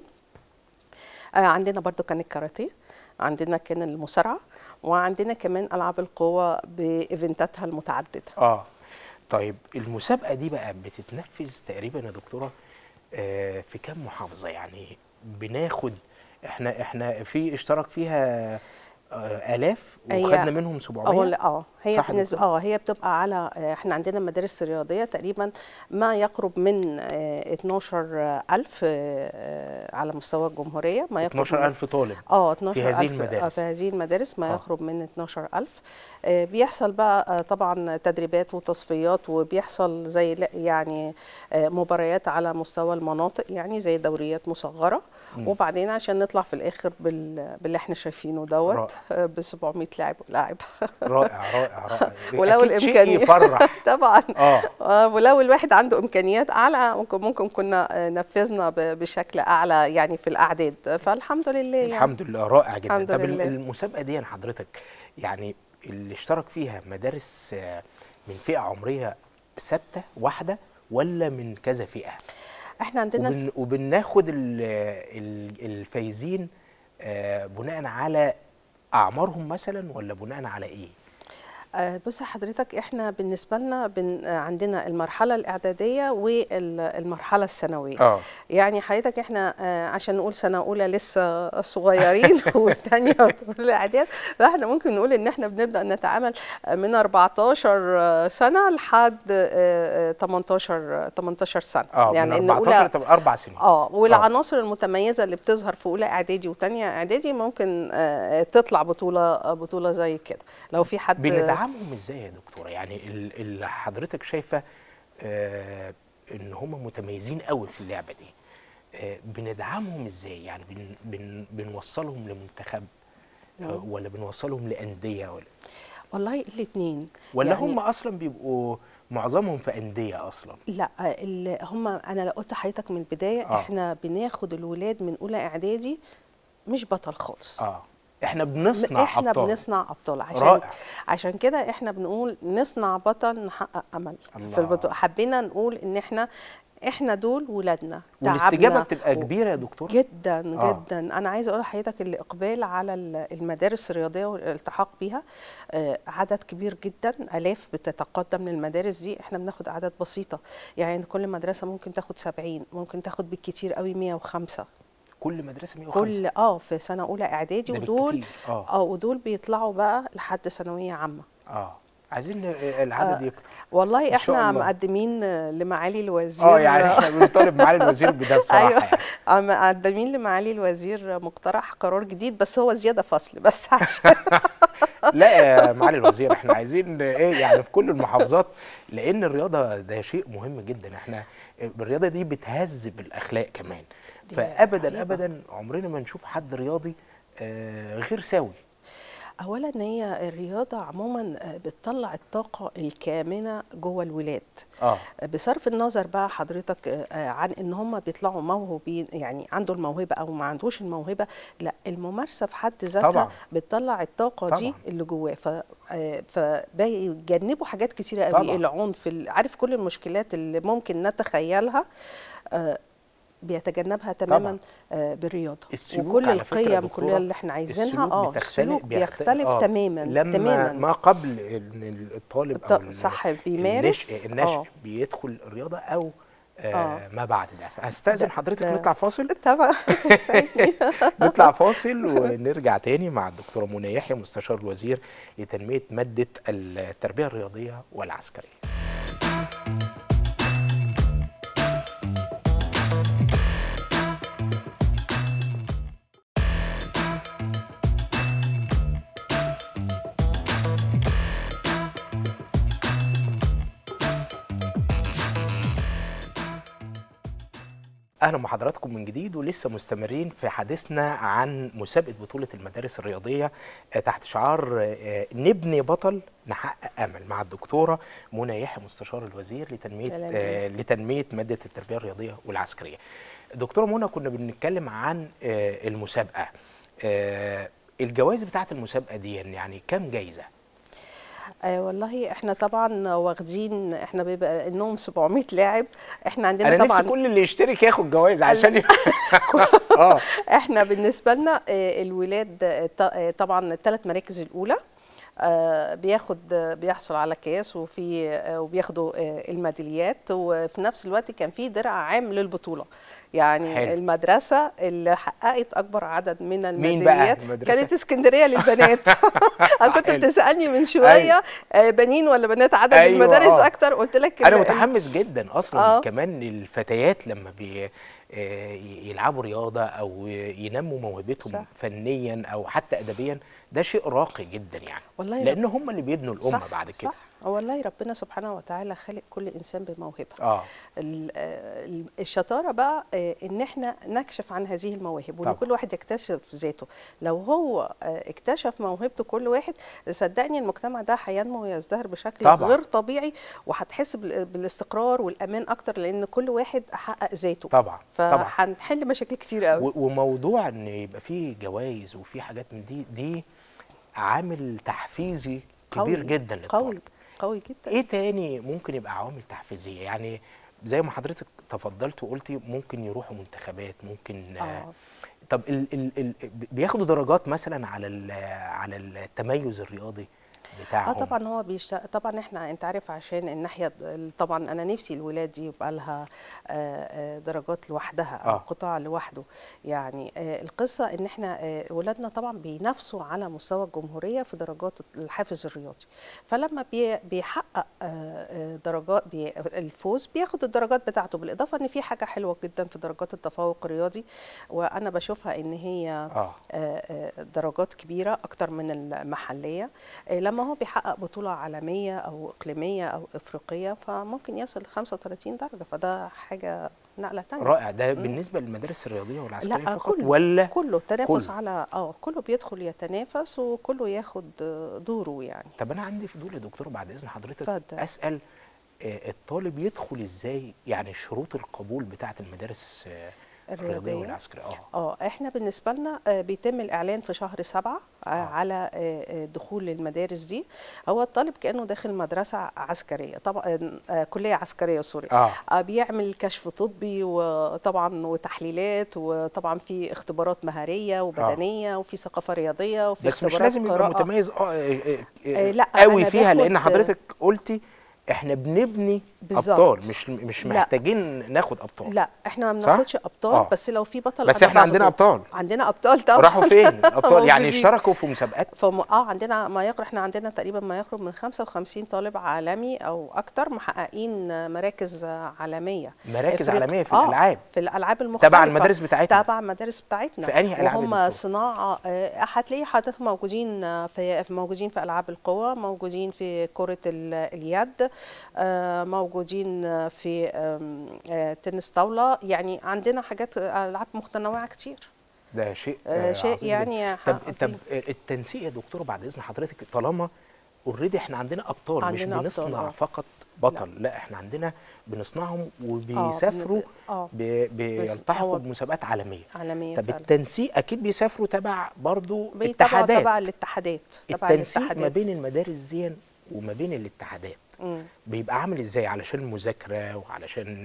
آه عندنا برضو كان الكاراتيه عندنا كان المصارعه وعندنا كمان العاب القوه بايفنتاتها المتعدده اه طيب المسابقه دي بقى بتتنفذ تقريبا يا دكتوره آه في كام محافظه يعني بناخد احنا احنا في اشترك فيها آه الاف هي- وخدنا منهم اه 700 لا، اه هي صح يا بالنسبه دكتور؟ اه هي بتبقى على آه، احنا عندنا مدارس رياضيه تقريبا ما يقرب من آه، 12000 آه، على مستوى الجمهوريه ما يقرب من 12000 طالب اه في 12000 هذه آه، المدارس. في هذه المدارس ما آه. يقرب من 12000 آه، بيحصل بقى آه، طبعا تدريبات وتصفيات وبيحصل زي لا- يعني آه، مباريات على مستوى المناطق يعني زي دوريات مصغره وبعدين عشان نطلع في الاخر بال- باللي احنا شايفينه دوت ب 700 لاعب ولاعب رائع رائع رائع ولو أكيد شيء الإمكانية- يفرح طبعا اه آه، ولو الواحد عنده امكانيات اعلى ممكن ممكن كنا آه، نفذنا ب- بشكل اعلى يعني في الاعداد فالحمد لله يعني الحمد لله رائع جدا الحمد طب لله. المسابقه دي يا حضرتك يعني اللي اشترك فيها مدارس آه، من فئه عمريه ثابته واحده ولا من كذا فئه احنا عندنا وبن وبناخد ال- ال- الفايزين آه، بناء على اعمارهم مثلا ولا بناء على ايه آه، بص حضرتك احنا بالنسبه لنا بن آه، عندنا المرحله الاعداديه والمرحله الثانويه اه يعني حضرتك احنا آه، عشان نقول سنه اولى لسه صغيرين والثانيه اولى اعداد فاحنا ممكن نقول ان احنا بنبدا نتعامل من 14 سنه لحد آه، آه، 18 18 سنه اه يعني من ان 14 طب اربع سنين اه والعناصر المتميزه اللي بتظهر في اولى اعدادي وثانيه اعدادي ممكن آه، تطلع بطوله بطوله زي كده لو في حد بندعمهم ازاي يا دكتوره يعني ال- اللي حضرتك شايفه آه ان هم متميزين قوي في اللعبه دي آه بندعمهم ازاي يعني بن بن بنوصلهم لمنتخب آه ولا بنوصلهم لانديه ولا والله الاثنين ولا هم اصلا بيبقوا معظمهم في انديه اصلا لا اللي هم انا لو قلت لحضرتك من البدايه آه. آه. احنا بناخد الولاد من اولى اعدادي مش بطل خالص اه احنا بنصنع احنا ابطال بنصنع ابطال عشان رائع. عشان كده احنا بنقول نصنع بطل نحقق امل الله. في البطوله حبينا نقول ان احنا احنا دول ولادنا والاستجابه تعبنا بتبقى و- كبيره يا دكتور جدا آه. آه. جدا انا عايزه اقول لحضرتك الاقبال على ال- المدارس الرياضيه والالتحاق بيها آه، عدد كبير جدا الاف بتتقدم للمدارس دي احنا بناخد اعداد بسيطه يعني كل مدرسه ممكن تاخد 70 ممكن تاخد بالكتير قوي 105 كل مدرسه 105 كل اه في سنه اولى اعدادي ده ودول بالكتير. اه اه ودول بيطلعوا بقى لحد ثانويه عامه اه عايزين آه، العدد آه، يكتر والله إن شاء احنا الله. مقدمين آه، لمعالي الوزير اه يعني احنا بنطالب معالي الوزير بده بصراحه ايوه يعني. آه، مقدمين لمعالي الوزير مقترح قرار جديد بس هو زياده فصل بس عشان لا يا معالي الوزير احنا عايزين ايه يعني في كل المحافظات لان الرياضه ده شيء مهم جدا احنا الرياضه دي بتهذب الاخلاق كمان دي فابدا حقيقة. ابدا عمرنا ما نشوف حد رياضي آه، غير سوي اولا ان هي الرياضه عموما آه، بتطلع الطاقه الكامنه جوه الولاد اه آه، بصرف النظر بقى حضرتك آه، آه، عن ان هم بيطلعوا موهوبين يعني عنده الموهبه او ما عندوش الموهبه لا الممارسه في حد ذاتها طبعاً. بتطلع الطاقه دي طبعاً. اللي جواه ف آه، فبيجنبوا حاجات كتيره قوي طبعاً. العنف ال- عارف كل المشكلات اللي ممكن نتخيلها آه، بيتجنبها تماما آه، بالرياضه السلوك وكل على فكرة يا القيم دكتورة، كلها اللي احنا عايزينها السلوك اه بتختلف- السلوك بيخت- بيختلف آه، تماما لما تماما ما قبل ان الطالب او الط- ال- صح، بيمارس، النشء, النشء آه. بيدخل الرياضه او آه آه. ما بعد ده فهستاذن ده- حضرتك ده- نطلع فاصل طبعا يسعدني. نطلع فاصل ونرجع تاني مع الدكتوره منى يحيى مستشار الوزير لتنميه ماده التربيه الرياضيه والعسكريه اهلا بحضراتكم من جديد ولسه مستمرين في حديثنا عن مسابقه بطوله المدارس الرياضيه تحت شعار نبني بطل نحقق امل مع الدكتوره منى يحيى مستشار الوزير لتنميه آه لتنميه ماده التربيه الرياضيه والعسكريه. دكتوره منى كنا بنتكلم عن آه المسابقه آه الجوائز بتاعه المسابقه دي يعني كام جايزه؟ آه والله احنا طبعا واخدين احنا بيبقى انهم 700 لاعب احنا عندنا أنا طبعا نفسي كل اللي يشترك ياخد جوائز عشان اه احنا بالنسبه لنا آه الولاد آه طبعا الثلاث مراكز الاولى آه بياخد آه بيحصل على كاس وفي آه وبياخدوا الميداليات وفي نفس الوقت كان في درع عام للبطوله يعني حلو. المدرسه اللي حققت اكبر عدد من الميداليات كانت اسكندريه للبنات انا كنت بتسالني من شويه أيوة. بنين ولا بنات عدد أيوة المدارس آه. اكتر قلت لك انا متحمس جدا اصلا آه. كمان الفتيات لما بي يلعبوا رياضه او ينموا موهبتهم صح. فنيا او حتى ادبيا ده شيء راقي جدا يعني والله لان هم اللي بيبنوا الامه صح بعد كده صح والله ربنا سبحانه وتعالى خلق كل انسان بموهبه اه الشطاره بقى ان احنا نكشف عن هذه المواهب وان كل واحد يكتشف ذاته لو هو اكتشف موهبته كل واحد صدقني المجتمع ده هينمو ويزدهر بشكل طبعا. غير طبيعي وهتحس بالاستقرار والامان اكتر لان كل واحد حقق ذاته طبعا فهنحل مشاكل كتير قوي وموضوع ان يبقى فيه جوائز وفي حاجات من دي دي عامل تحفيزي كبير قوي جدا للطالب قوي قوي جدا ايه تاني ممكن يبقى عوامل تحفيزيه يعني زي ما حضرتك تفضلت وقلتي ممكن يروحوا منتخبات ممكن آه. طب ال ال ال بياخدوا درجات مثلا على على التميز الرياضي بتاعهم اه طبعا هو بيشت... طبعا احنا انت عارف عشان الناحيه طبعا انا نفسي الولاد دي يبقى لها درجات لوحدها او آه. قطاع لوحده يعني القصه ان احنا ولادنا طبعا بينافسوا على مستوى الجمهوريه في درجات الحافز الرياضي فلما بي... بيحقق درجات بي... الفوز بياخد الدرجات بتاعته بالاضافه ان في حاجه حلوه جدا في درجات التفوق الرياضي وانا بشوفها ان هي آه. درجات كبيره اكتر من المحليه لما هو بيحقق بطولة عالمية أو إقليمية أو إفريقية فممكن يصل ل 35 درجة فده حاجة نقلة تانية رائع ده م. بالنسبة للمدارس الرياضية والعسكرية لا فقط كله ولا كله تنافس كله. على اه كله بيدخل يتنافس وكله ياخد دوره يعني طب أنا عندي فضول يا دكتور بعد إذن حضرتك اتفضل. أسأل الطالب يدخل إزاي يعني شروط القبول بتاعة المدارس الرياضيه والعسكريه اه اه احنا بالنسبه لنا بيتم الاعلان في شهر سبعة آه. على دخول المدارس دي هو الطالب كانه داخل مدرسه عسكريه طبعا كليه عسكريه سوري آه. بيعمل كشف طبي وطبعا وتحليلات وطبعا في اختبارات مهاريه وبدنيه آه. وفي ثقافه رياضيه وفي بس اختبارات مش لازم يبقى قراءة. متميز اه آه لا قوي فيها لان حضرتك قلتي احنا بنبني بالزبط. ابطال مش مش محتاجين لا. ناخد ابطال لا احنا ما بناخدش ابطال آه. بس لو في بطل بس احنا عندنا ابطال عندنا ابطال طبعا راحوا فين ابطال يعني اشتركوا في مسابقات فم... اه عندنا ما يقرب احنا عندنا تقريبا ما يقرب من 55 طالب عالمي او اكتر محققين مراكز عالميه مراكز إفريق... عالميه في آه الالعاب في الالعاب المختلفه تبع المدارس بتاعتنا تبع المدارس بتاعتنا في انهي العاب وهم صناعه هتلاقي حضرتك موجودين في موجودين في العاب القوى موجودين في كره اليد آه موجودين في تنس طاوله يعني عندنا حاجات العاب متنوعه كتير ده شيء آه شيء يعني طب طب التنسيق يا دكتوره بعد اذن حضرتك طالما اوريدي احنا عندنا ابطال عندنا مش بنصنع أبطال. فقط بطل لا. لا احنا عندنا بنصنعهم وبيسافروا آه. بيلتحقوا بمسابقات عالميه عالميه طب فعلا. التنسيق اكيد بيسافروا تبع برضو بيتابعوا اتحادات تبع الاتحادات تبع التنسيق الاتحادات ما بين المدارس دي وما بين الاتحادات مم. بيبقى عامل ازاي علشان المذاكره وعلشان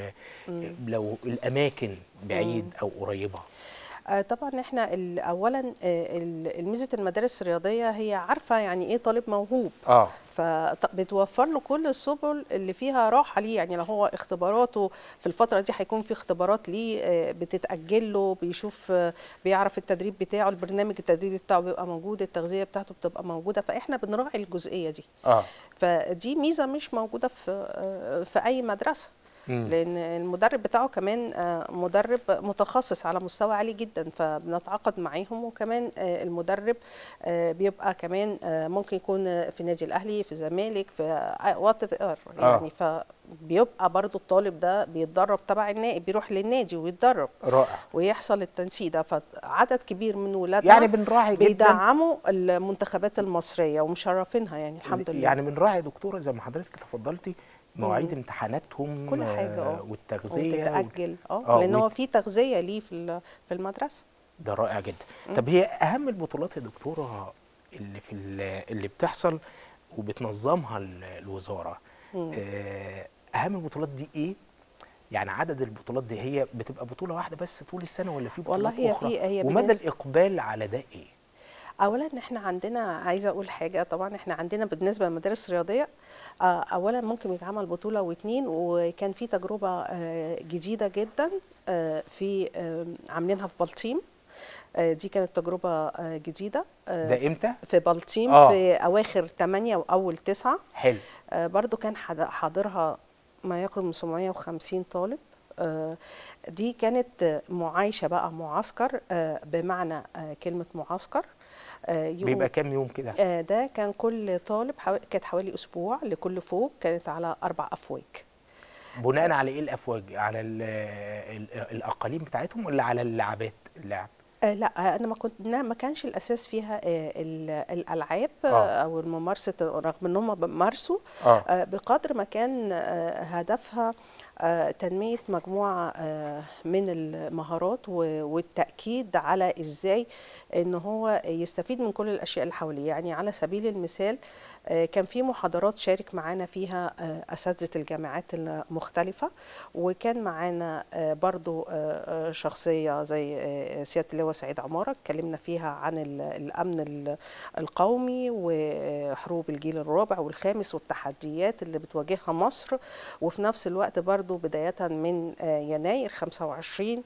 لو الاماكن بعيد او قريبه آه طبعا احنا اولا الميزه المدارس الرياضيه هي عارفه يعني ايه طالب موهوب اه فبتوفر له كل السبل اللي فيها راحه ليه يعني لو هو اختباراته في الفتره دي هيكون في اختبارات ليه بتتاجل له بيشوف بيعرف التدريب بتاعه البرنامج التدريبي بتاعه بيبقى موجود التغذيه بتاعته بتبقى موجوده فاحنا بنراعي الجزئيه دي اه فدي ميزه مش موجوده في في اي مدرسه مم. لان المدرب بتاعه كمان مدرب متخصص على مستوى عالي جدا فبنتعاقد معاهم وكمان المدرب بيبقى كمان ممكن يكون في النادي الاهلي في الزمالك في وات يعني آه. فبيبقى برضو الطالب ده بيتدرب تبع النادي بيروح للنادي ويتدرب رائع ويحصل التنسيق ده فعدد كبير من ولادنا يعني بنراعي جدا بيدعموا المنتخبات المصريه ومشرفينها يعني الحمد لله يعني بنراعي دكتوره زي ما حضرتك تفضلتي مواعيد امتحاناتهم كل حاجه اه والتغذيه وتتاجل اه لان هو في تغذيه ليه في في المدرسه ده رائع جدا مم. طب هي اهم البطولات يا دكتوره اللي في اللي بتحصل وبتنظمها الوزاره آه اهم البطولات دي ايه يعني عدد البطولات دي هي بتبقى بطوله واحده بس طول السنه ولا في بطولات والله هي اخرى في هي ومدى الاقبال على ده ايه اولا احنا عندنا عايزه اقول حاجه طبعا احنا عندنا بالنسبه للمدارس الرياضيه اولا ممكن يتعمل بطوله واثنين وكان في تجربه جديده جدا في عاملينها في بلطيم دي كانت تجربه جديده ده امتى في بلطيم آه. في اواخر 8 واول 9 حلو برضو كان حاضرها ما يقرب من 750 طالب دي كانت معايشه بقى معسكر بمعنى كلمه معسكر بيبقى كام يوم كده؟ ده كان كل طالب حو... كانت حوالي اسبوع لكل فوق كانت على اربع افواج بناء على ايه الافواج؟ على ال ال الاقاليم بتاعتهم ولا على اللعبات اللعب؟ آه لا انا ما كنت ما كانش الاساس فيها آه الالعاب آه. او الممارسه رغم ان هم بيمارسوا آه. آه بقدر ما كان آه هدفها آه تنميه مجموعه آه من المهارات والتاكيد على ازاي ان هو يستفيد من كل الاشياء اللي حواليه يعني على سبيل المثال آه كان في محاضرات شارك معانا فيها اساتذه الجامعات المختلفه وكان معانا برضو شخصيه زي سياده اللواء سعيد عماره اتكلمنا فيها عن الامن القومي وحروب الجيل الرابع والخامس والتحديات اللي بتواجهها مصر وفي نفس الوقت برضو بدايه من يناير 25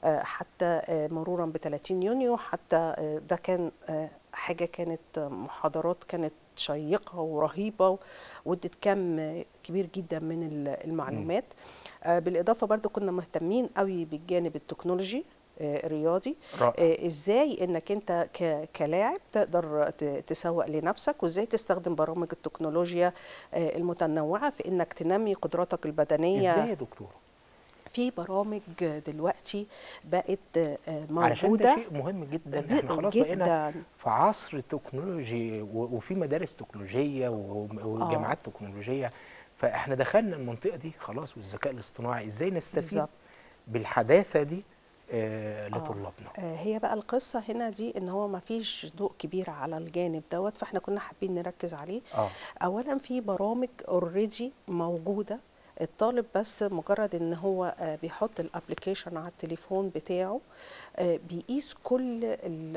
حتى مرورا ب 30 يونيو حتى ده كان حاجه كانت محاضرات كانت شيقه ورهيبه وادت كم كبير جدا من المعلومات بالاضافه برضو كنا مهتمين قوي بالجانب التكنولوجي الرياضي رائع. ازاي انك انت كلاعب تقدر تسوق لنفسك وازاي تستخدم برامج التكنولوجيا المتنوعه في انك تنمي قدراتك البدنيه ازاي يا دكتور في برامج دلوقتي بقت موجوده علشان ده شيء مهم جدا احنا خلاص جداً. بقينا في عصر تكنولوجي وفي مدارس تكنولوجيه وجامعات آه. تكنولوجيه فاحنا دخلنا المنطقه دي خلاص والذكاء الاصطناعي ازاي نستفيد بالزبط. بالحداثه دي آه لطلابنا آه هي بقى القصه هنا دي ان هو ما فيش ضوء كبير على الجانب دوت فاحنا كنا حابين نركز عليه آه. اولا في برامج اوريدي موجوده الطالب بس مجرد ان هو بيحط الابلكيشن على التليفون بتاعه بيقيس كل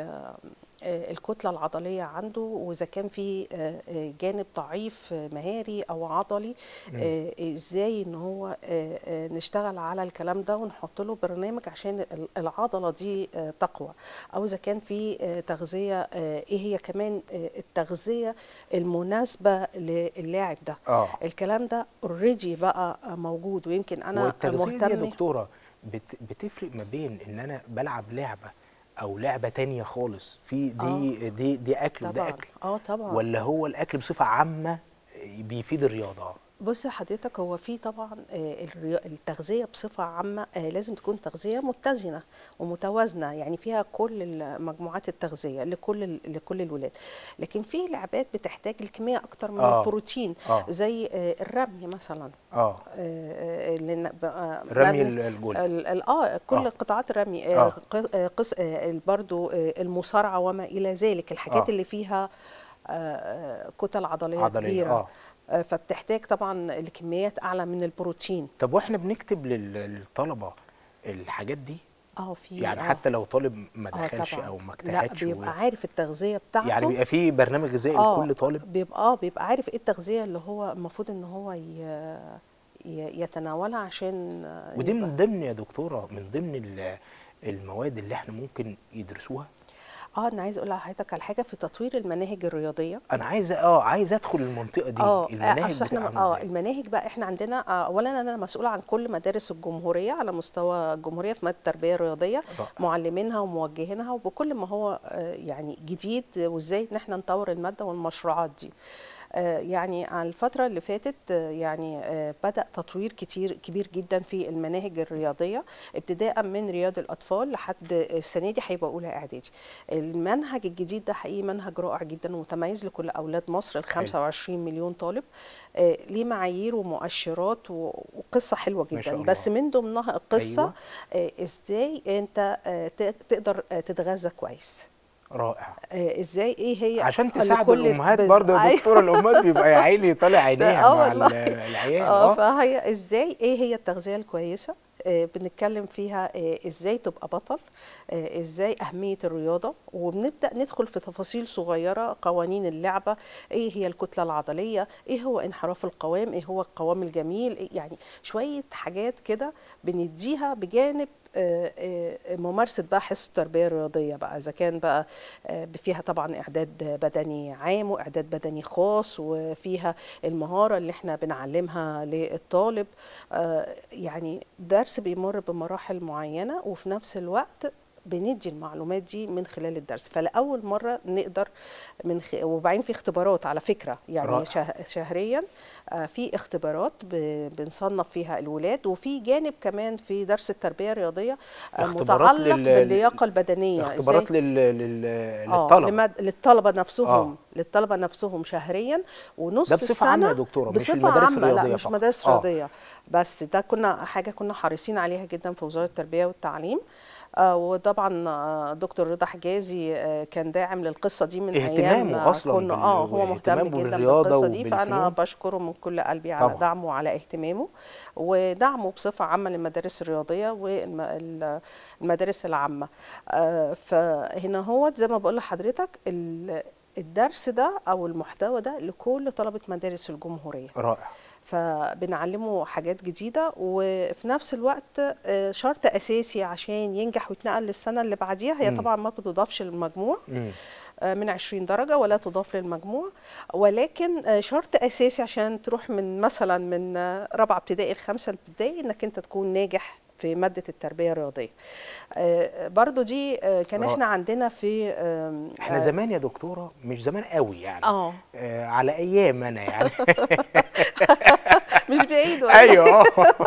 الكتله العضليه عنده واذا كان في جانب ضعيف مهاري او عضلي ازاي ان هو نشتغل على الكلام ده ونحط له برنامج عشان العضله دي تقوى او اذا كان في تغذيه ايه هي كمان التغذيه المناسبه للاعب ده آه. الكلام ده اوريدي بقى موجود ويمكن انا والتغذيه مهتم دي يا دكتوره بت بتفرق ما بين ان انا بلعب لعبه او لعبه تانية خالص في دي آه. دي دي اكل وده طبعا اكل اه طبعا ولا هو الاكل بصفه عامه بيفيد الرياضه بص حضرتك هو في طبعا التغذيه بصفه عامه لازم تكون تغذيه متزنه ومتوازنه يعني فيها كل مجموعات التغذيه لكل لكل الولاد لكن في لعبات بتحتاج الكميه اكتر من آه. البروتين آه. زي الرمي مثلا اه لان رمي الجول اه كل آه. قطاعات الرمي آه. قص برضو المصارعه وما الى ذلك الحاجات آه. اللي فيها كتل عضليه, عضلية، كبيره آه. فبتحتاج طبعا لكميات اعلى من البروتين طب واحنا بنكتب لل- للطلبه الحاجات دي اه في يعني آه. حتى لو طالب ما آه دخلش طبعاً. او ما لا اجتهدش بيبقى و- عارف التغذيه بتاعته يعني بيبقى في برنامج غذائي آه لكل طالب بيبقى اه بيبقى عارف ايه التغذيه اللي هو المفروض ان هو ي... ي- يتناولها عشان آه، ودي يبقى- من ضمن يا دكتوره من ضمن ال- المواد اللي احنا ممكن يدرسوها اه انا عايز اقول لحضرتك على حاجه في تطوير المناهج الرياضيه انا عايز اه عايز ادخل المنطقه دي اه المناهج أصل بتبقى احنا عامله اه ازاي المناهج بقى احنا عندنا آه، اولا انا مسؤوله عن كل مدارس الجمهوريه على مستوى الجمهوريه في ماده التربيه الرياضيه رائع. معلمينها وموجهينها وبكل ما هو آه، يعني جديد وازاي ان احنا نطور الماده والمشروعات دي آه، يعني على الفترة اللي فاتت آه، يعني آه، بدأ تطوير كتير كبير جدا في المناهج الرياضية ابتداء من رياض الأطفال لحد السنة دي هيبقى أولى إعدادي المنهج الجديد ده حقيقي منهج رائع جدا ومتميز لكل أولاد مصر ال 25 مليون طالب آه، ليه معايير ومؤشرات و- وقصة حلوة ما شاء جدا الله. بس من ضمنها القصة أيوة. آه، إزاي أنت آه، ت- تقدر آه، تتغذى كويس رائع آه، ازاي ايه هي عشان تساعد لكل الامهات بز- برضه يا أيوة. دكتوره الامهات بيبقى يا عيني طالع عينيها آه مع والله. ال- العيال اه اه فهي ازاي ايه هي التغذيه الكويسه آه بنتكلم فيها آه ازاي تبقى بطل آه ازاي اهميه الرياضه وبنبدا ندخل في تفاصيل صغيره قوانين اللعبه ايه هي الكتله العضليه ايه هو انحراف القوام ايه هو القوام الجميل إيه يعني شويه حاجات كده بنديها بجانب آه، آه، ممارسه بقى حصه التربيه الرياضيه بقى اذا كان بقى آه، فيها طبعا اعداد بدني عام واعداد بدني خاص وفيها المهاره اللي احنا بنعلمها للطالب آه، يعني درس بيمر بمراحل معينه وفي نفس الوقت بندي المعلومات دي من خلال الدرس فلاول مره نقدر من خ... وبعدين في اختبارات على فكره يعني رائع. شه... شهريا آه، في اختبارات ب... بنصنف فيها الولاد وفي جانب كمان في درس التربيه الرياضيه آه، اختبارات متعلق لل- باللياقه البدنيه اختبارات إزاي لل... لل... آه، للطلبه لمد... للطلبه نفسهم آه. آه. للطلبه نفسهم شهريا ونص ده بصفة السنه عامة يا دكتورة، مش بصفه المدارس عامه لا الرياضية مش فقط. مدارس آه. رياضيه بس ده كنا حاجه كنا حريصين عليها جدا في وزاره التربيه والتعليم آه وطبعا آه، دكتور رضا حجازي آه كان داعم للقصه دي من اهتمامه ايام آه، أصلاً كنا بال- اه هو مهتم واهتمامه جدا بالرياضة بالقصه دي فانا وبالفنون. بشكره من كل قلبي على طبعاً. دعمه وعلى اهتمامه ودعمه بصفه عامه للمدارس الرياضيه والمدارس العامه آه، فهنا هو زي ما بقول لحضرتك ال- الدرس ده او المحتوى ده لكل طلبه مدارس الجمهوريه رائع فبنعلمه حاجات جديده وفي نفس الوقت آه، شرط اساسي عشان ينجح ويتنقل للسنه اللي بعديها هي مم. طبعا ما بتضافش للمجموع مم. آه، من 20 درجة ولا تضاف للمجموع ولكن آه، شرط أساسي عشان تروح من مثلا من آه، رابعة ابتدائي لخمسة ابتدائي إنك أنت تكون ناجح في مادة التربية الرياضية آه، برضو دي آه، كان رائع. احنا عندنا في آم، احنا آه، زمان يا دكتوره مش زمان قوي يعني اه آه على ايام انا يعني مش بعيد ولا ايوه آه.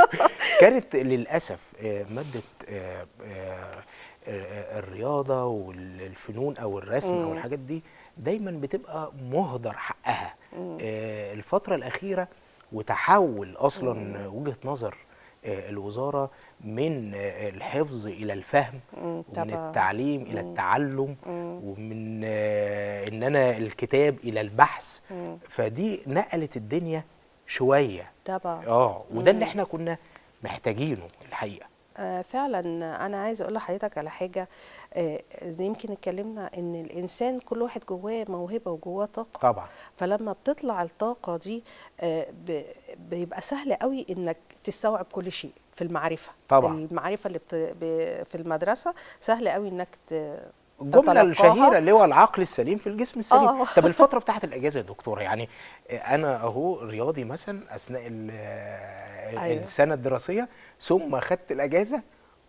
كانت للاسف آه، ماده آه، آه، آه، الرياضه والفنون او الرسم او مم. الحاجات دي دايما بتبقى مهدر حقها آه، الفتره الاخيره وتحول اصلا وجهه نظر آه، الوزاره من آه، الحفظ الى الفهم مم، ومن طبعا. التعليم الى التعلم ومن آه، ان انا الكتاب الى البحث فدي نقلت الدنيا شويه طبعا اه وده اللي احنا كنا محتاجينه الحقيقه آه، فعلا انا عايزه اقول لحضرتك على حاجه آه، زي يمكن اتكلمنا ان الانسان كل واحد جواه موهبه وجواه طاقه طبعا فلما بتطلع الطاقه دي آه، ب- بيبقى سهل قوي انك تستوعب كل شيء في المعرفه طبعا. المعرفه اللي بت... ب- في المدرسه سهل قوي انك ت... الجمله تتلقاها. الشهيره اللي هو العقل السليم في الجسم السليم آه. طب الفتره بتاعت الاجازه يا دكتوره يعني آه، انا اهو رياضي مثلا اثناء ال- آه، أيوة. السنه الدراسيه ثم خدت الاجازه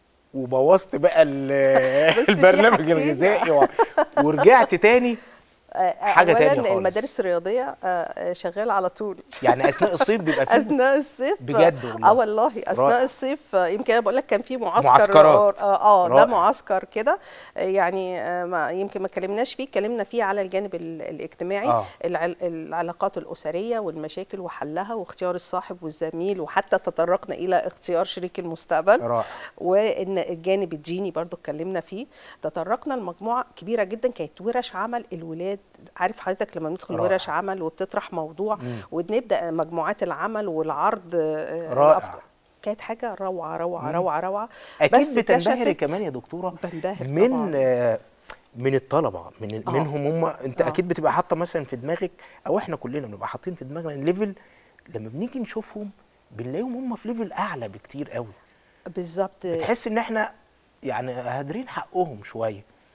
وبوظت بقى ال- بس في البرنامج حاجتين. الغذائي و- ورجعت تاني آه، حاجة اولا تانية خالص. المدارس الرياضيه آه، آه، شغاله على طول يعني اثناء الصيف بيبقى فيه اثناء الصيف بجد والله. اه والله اثناء رائع. الصيف آه، يمكن انا بقول لك كان في معسكر معسكرات. اه, آه ده رائع. معسكر كده آه، يعني آه ما يمكن ما اتكلمناش فيه اتكلمنا فيه على الجانب ال- الاجتماعي آه. العل- العلاقات الاسريه والمشاكل وحلها واختيار الصاحب والزميل وحتى تطرقنا الى اختيار شريك المستقبل رائع وان الجانب الديني برضو اتكلمنا فيه تطرقنا لمجموعه كبيره جدا كانت ورش عمل الولاد عارف حضرتك لما ندخل رائع. ورش عمل وبتطرح موضوع ونبدا مجموعات العمل والعرض آه، رائع. الأفكار. كانت حاجه روعه روعه روعه روعه اكيد بتنبهري كشفت- كمان يا دكتوره بنبهر من طبعاً. آه، من الطلبه من آه. منهم هم انت آه. اكيد بتبقى حاطه مثلا في دماغك او احنا كلنا بنبقى حاطين في دماغنا الليفل لما بنيجي نشوفهم بنلاقيهم هم في ليفل اعلى بكتير قوي بالظبط بتحس ان احنا يعني هادرين حقهم شويه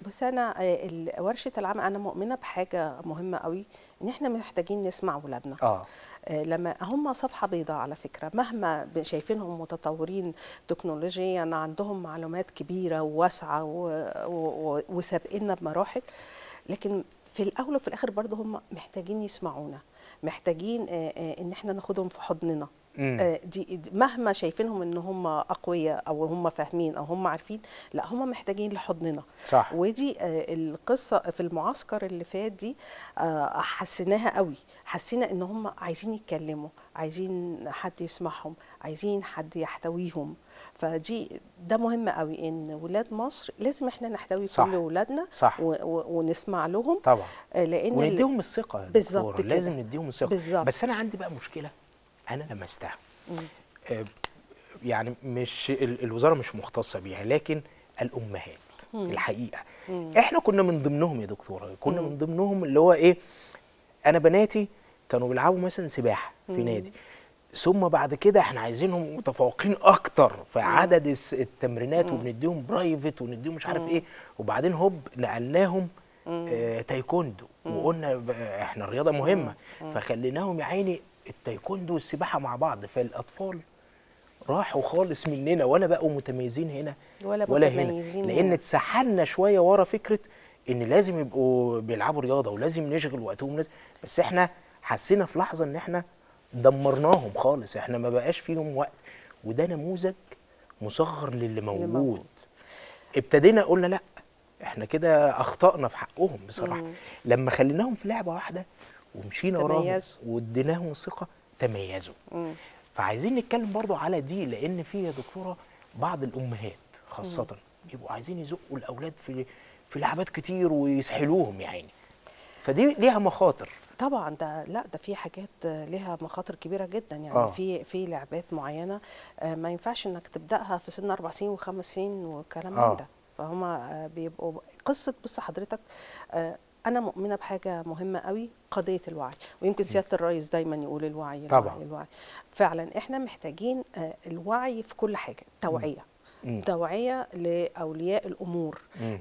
بس انا آه، ال- ورشه العمل انا مؤمنه بحاجه مهمه قوي ان احنا محتاجين نسمع اولادنا اه آه، لما هم صفحه بيضاء على فكره مهما ب- شايفينهم متطورين تكنولوجيا عندهم معلومات كبيره وواسعه و- و- و- وسابقنا بمراحل لكن في الاول وفي الاخر برضه هم محتاجين يسمعونا محتاجين آه، آه، ان احنا ناخدهم في حضننا مم. آه، دي دي- مهما شايفينهم ان هم اقوياء او هم فاهمين او هم عارفين لا هم محتاجين لحضننا صح ودي آه، القصه في المعسكر اللي فات دي آه، حسيناها قوي حسينا ان هم عايزين يتكلموا عايزين حد يسمعهم عايزين حد يحتويهم فدي ده مهم قوي ان ولاد مصر لازم احنا نحتوي صح. كل ولادنا صح. و- و- ونسمع لهم طبعا آه، لان ال- ونديهم الثقه يا بالظبط دكتورة، كده. لازم نديهم الثقه بالظبط. بس انا عندي بقى مشكله انا لمستها مم. آه، يعني مش ال- الوزاره مش مختصه بيها لكن الامهات مم. الحقيقه مم. احنا كنا من ضمنهم يا دكتوره كنا من ضمنهم اللي هو ايه انا بناتي كانوا بيلعبوا مثلا سباحه في نادي ثم بعد كده احنا عايزينهم متفوقين اكتر في عدد الس- التمرينات وبنديهم برايفت ونديهم مش عارف ايه وبعدين هوب نقلناهم آه تايكوندو وقلنا ب- احنا الرياضه مهمه فخليناهم يا عيني التايكوندو والسباحه مع بعض فالاطفال راحوا خالص مننا ولا بقوا متميزين هنا ولا ولا متميزين هنا لان هنا. اتسحلنا شويه ورا فكره ان لازم يبقوا بيلعبوا رياضه ولازم نشغل وقتهم لازم بس احنا حسينا في لحظه ان احنا دمرناهم خالص احنا ما بقاش فيهم وقت وده نموذج مصغر للي موجود, موجود. ابتدينا قلنا لا احنا كده اخطأنا في حقهم بصراحه لما خليناهم في لعبه واحده ومشينا وراهم تميزوا. واديناهم الثقه تميزوا مم. فعايزين نتكلم برضو على دي لان في يا دكتوره بعض الامهات خاصه بيبقوا عايزين يزقوا الاولاد في في لعبات كتير ويسحلوهم يا عيني فدي ليها مخاطر طبعا ده لا ده في حاجات آه، ليها مخاطر كبيره جدا يعني آه. آه. في في لعبات معينه آه، ما ينفعش انك تبداها في سن اربع سنين وخمس سنين وكلام آه. من ده فهم آه، بيبقوا قصه بص حضرتك آه، انا مؤمنه بحاجه مهمه قوي قضيه الوعي ويمكن سياده الرئيس دايما يقول الوعي طبعاً. الوعي, الوعي. فعلا احنا محتاجين آه، الوعي في كل حاجه توعيه مم. توعيه لاولياء الامور مم.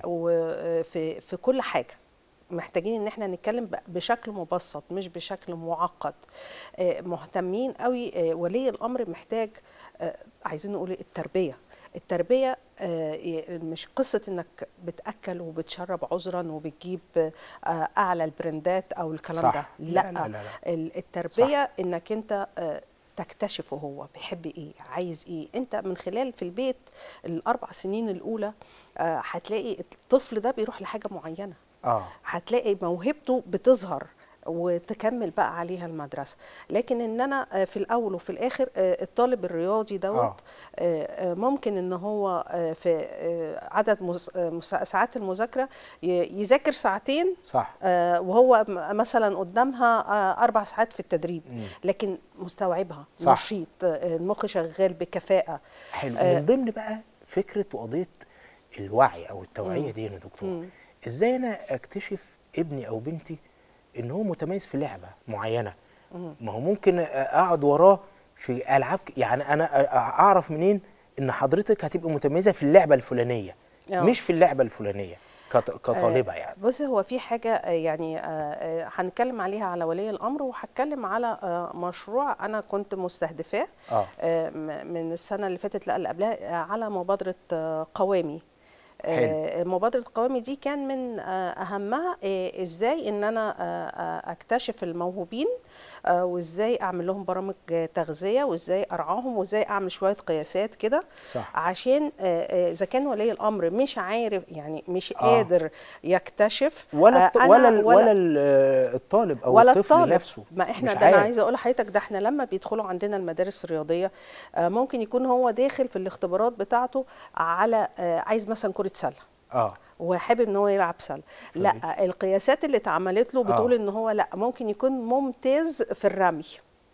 وفي في كل حاجه محتاجين ان احنا نتكلم ب- بشكل مبسط مش بشكل معقد آه، مهتمين قوي آه، ولي الامر محتاج آه، عايزين نقول إيه؟ التربيه التربيه آه، ي- مش قصه انك بتاكل وبتشرب عذرا وبتجيب آه، اعلى البراندات او الكلام صح. ده لا، لا, لا، لا، لا. ال- التربيه انك انت آه، تكتشفه هو بيحب ايه عايز ايه انت من خلال في البيت الاربع سنين الاولى آه، هتلاقي الطفل ده بيروح لحاجه معينه اه هتلاقي موهبته بتظهر وتكمل بقى عليها المدرسه لكن ان انا آه، في الاول وفي الاخر آه، الطالب الرياضي دوت آه. آه، آه، ممكن ان هو آه، في آه، عدد مس- آه، مس- ساعات المذاكره ي- يذاكر ساعتين صح آه، وهو م- مثلا قدامها آه، اربع ساعات في التدريب مم. لكن مستوعبها صح. نشيط آه، المخ شغال بكفاءه حلو آه. من ضمن بقى فكره وقضيه الوعي او التوعيه دي يا دكتور مم. ازاي انا اكتشف ابني او بنتي ان هو متميز في لعبه معينه ما هو ممكن اقعد وراه في العاب ك- يعني انا أ- اعرف منين ان حضرتك هتبقى متميزه في اللعبه الفلانيه آه. مش في اللعبه الفلانيه كط- كطالبه يعني بص هو في حاجة آه، يعني آه، آه، هنتكلم عليها على ولي الأمر وهتكلم على آه، مشروع أنا كنت مستهدفاه اه آه، م- من السنة اللي فاتت لا اللي قبلها آه، على مبادرة آه، قوامي آه، مبادرة قوامي دي كان من آه، أهمها آه، إزاي إن أنا آه، آه، أكتشف الموهوبين آه، وإزاي أعمل لهم برامج آه، تغذية وإزاي أرعاهم وإزاي أعمل شوية قياسات كده صح عشان آه، آه، إذا كان ولي الأمر مش عارف يعني مش آه. قادر يكتشف ولا آه، الط- أنا ولا ال- ولا ال- الطالب او ولا الطفل الطالب نفسه ما احنا مش ده انا عارف. عايزه اقول لحضرتك ده احنا لما بيدخلوا عندنا المدارس الرياضيه آه، ممكن يكون هو داخل في الاختبارات بتاعته على آه، عايز مثلا كره سله اه وحابب ان هو يلعب سله لا القياسات اللي اتعملت له بتقول آه. ان هو لا ممكن يكون ممتاز في الرمي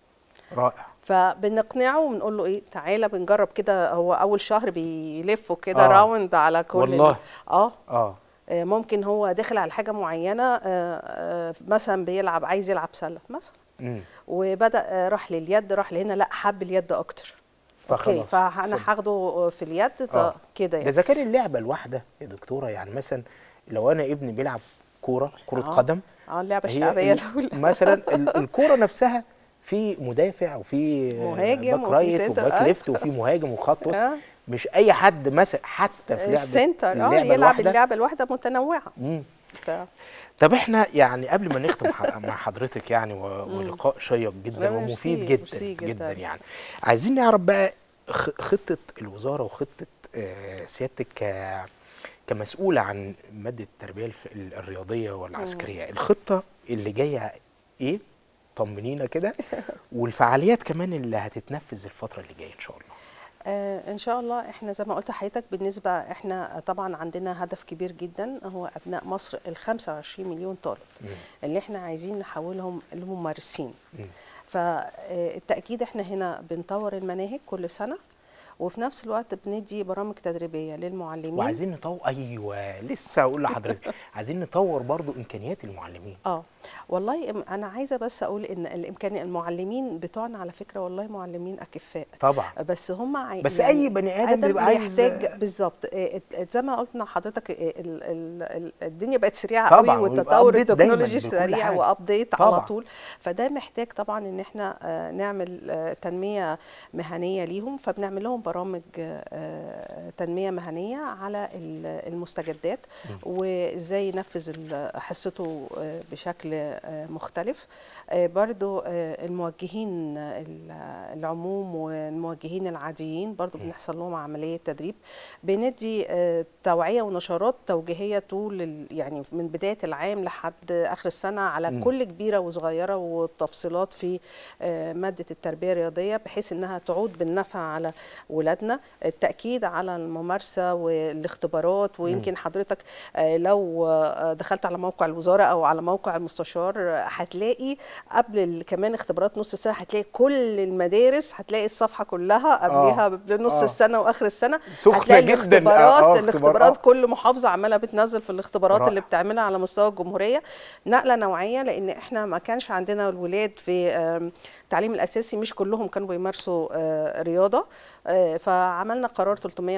رائع فبنقنعه وبنقول له ايه تعالى بنجرب كده هو اول شهر بيلفوا كده آه. راوند على كل ال- والله. اه اه آه، ممكن هو داخل على حاجه معينه آه، آه، مثلا بيلعب عايز يلعب سله مثلا امم وبدا آه، راح لليد راح لهنا لا حب اليد اكتر اوكي فخلاص فانا سب. هاخده في اليد ط- آه. كده ده يعني اذا كان اللعبه الواحده يا دكتوره يعني مثلا لو انا ابني بيلعب كوره كره آه. قدم اه اللعبه هي الشعبيه ال- الاولى مثلا ال- الكوره نفسها في مدافع وفي مهاجم باك وفي رايت سنتر، وباك آه. ليفت وفي مهاجم وخط وسط آه. مش اي حد مثلا حتى في لعبه السنتر اه اللعبة يلعب الواحدة. اللعبه الواحده متنوعه مم. ف... طب احنا يعني قبل ما نختم ح- مع حضرتك يعني و- ولقاء شيق جدا لا، ومفيد ميرسي، جدا, ميرسي جدا جداً. يعني عايزين نعرف بقى خ- خطة الوزارة وخطة آه، سيادتك ك كمسؤولة عن مادة التربية الف- ال- الرياضية والعسكرية الخطة اللي جاية ايه طمنينا كده والفعاليات كمان اللي هتتنفذ الفترة اللي جاية ان شاء الله آه ان شاء الله احنا زي ما قلت لحضرتك بالنسبه احنا طبعا عندنا هدف كبير جدا هو ابناء مصر ال 25 مليون طالب مم. اللي احنا عايزين نحولهم لممارسين مم. فالتاكيد احنا هنا بنطور المناهج كل سنه وفي نفس الوقت بندي برامج تدريبيه للمعلمين وعايزين نطور ايوه لسه هقول لحضرتك عايزين نطور برضو امكانيات المعلمين اه والله إم- انا عايزه بس اقول ان الامكانيه المعلمين بتوعنا على فكره والله معلمين اكفاء طبعا بس هم عاي... بس أي بني آدم بيبقى عايز- بيحتاج بالظبط إيه، ات- زي ما قلت لحضرتك إيه، ال- ال- ال- الدنيا بقت سريعه طبعاً، قوي ويبقى والتطور update دايماً التكنولوجي بكل سريع حاجة. وابديت على طبعاً. طول فده محتاج طبعا ان احنا آه، نعمل آه، تنميه مهنيه ليهم فبنعمل لهم برامج آه، تنميه مهنيه على ال- المستجدات وازاي ينفذ ال- حصته آه، بشكل آه، مختلف آه، برضو آه، الموجهين ال- العموم والموجهين العاديين برضو بنحصل لهم عملية تدريب بندي آه، توعية ونشرات توجيهية طول ال- يعني من بداية العام لحد آخر السنة على مم. كل كبيرة وصغيرة والتفصيلات في آه، مادة التربية الرياضية بحيث إنها تعود بالنفع على ولادنا التأكيد على الممارسة والاختبارات ويمكن حضرتك آه، لو آه، دخلت على موقع الوزارة أو على موقع المستشار آه، هتلاقي قبل ال- كمان اختبارات نص السنة هتلاقي كل المدارس هتلاقي الصفحة كلها قبلها بنص آه. السنة وآخر السنة سخنة هتلاقي جداً. الاختبارات آه، آه، اختبار- الاختبارات آه. كل محافظة عمالة بتنزل في الاختبارات رائع. اللي بتعملها على مستوى الجمهورية نقلة نوعية لأن احنا ما كانش عندنا الولاد في آم، التعليم الأساسي مش كلهم كانوا بيمارسوا آه، رياضة آه، فعملنا قرار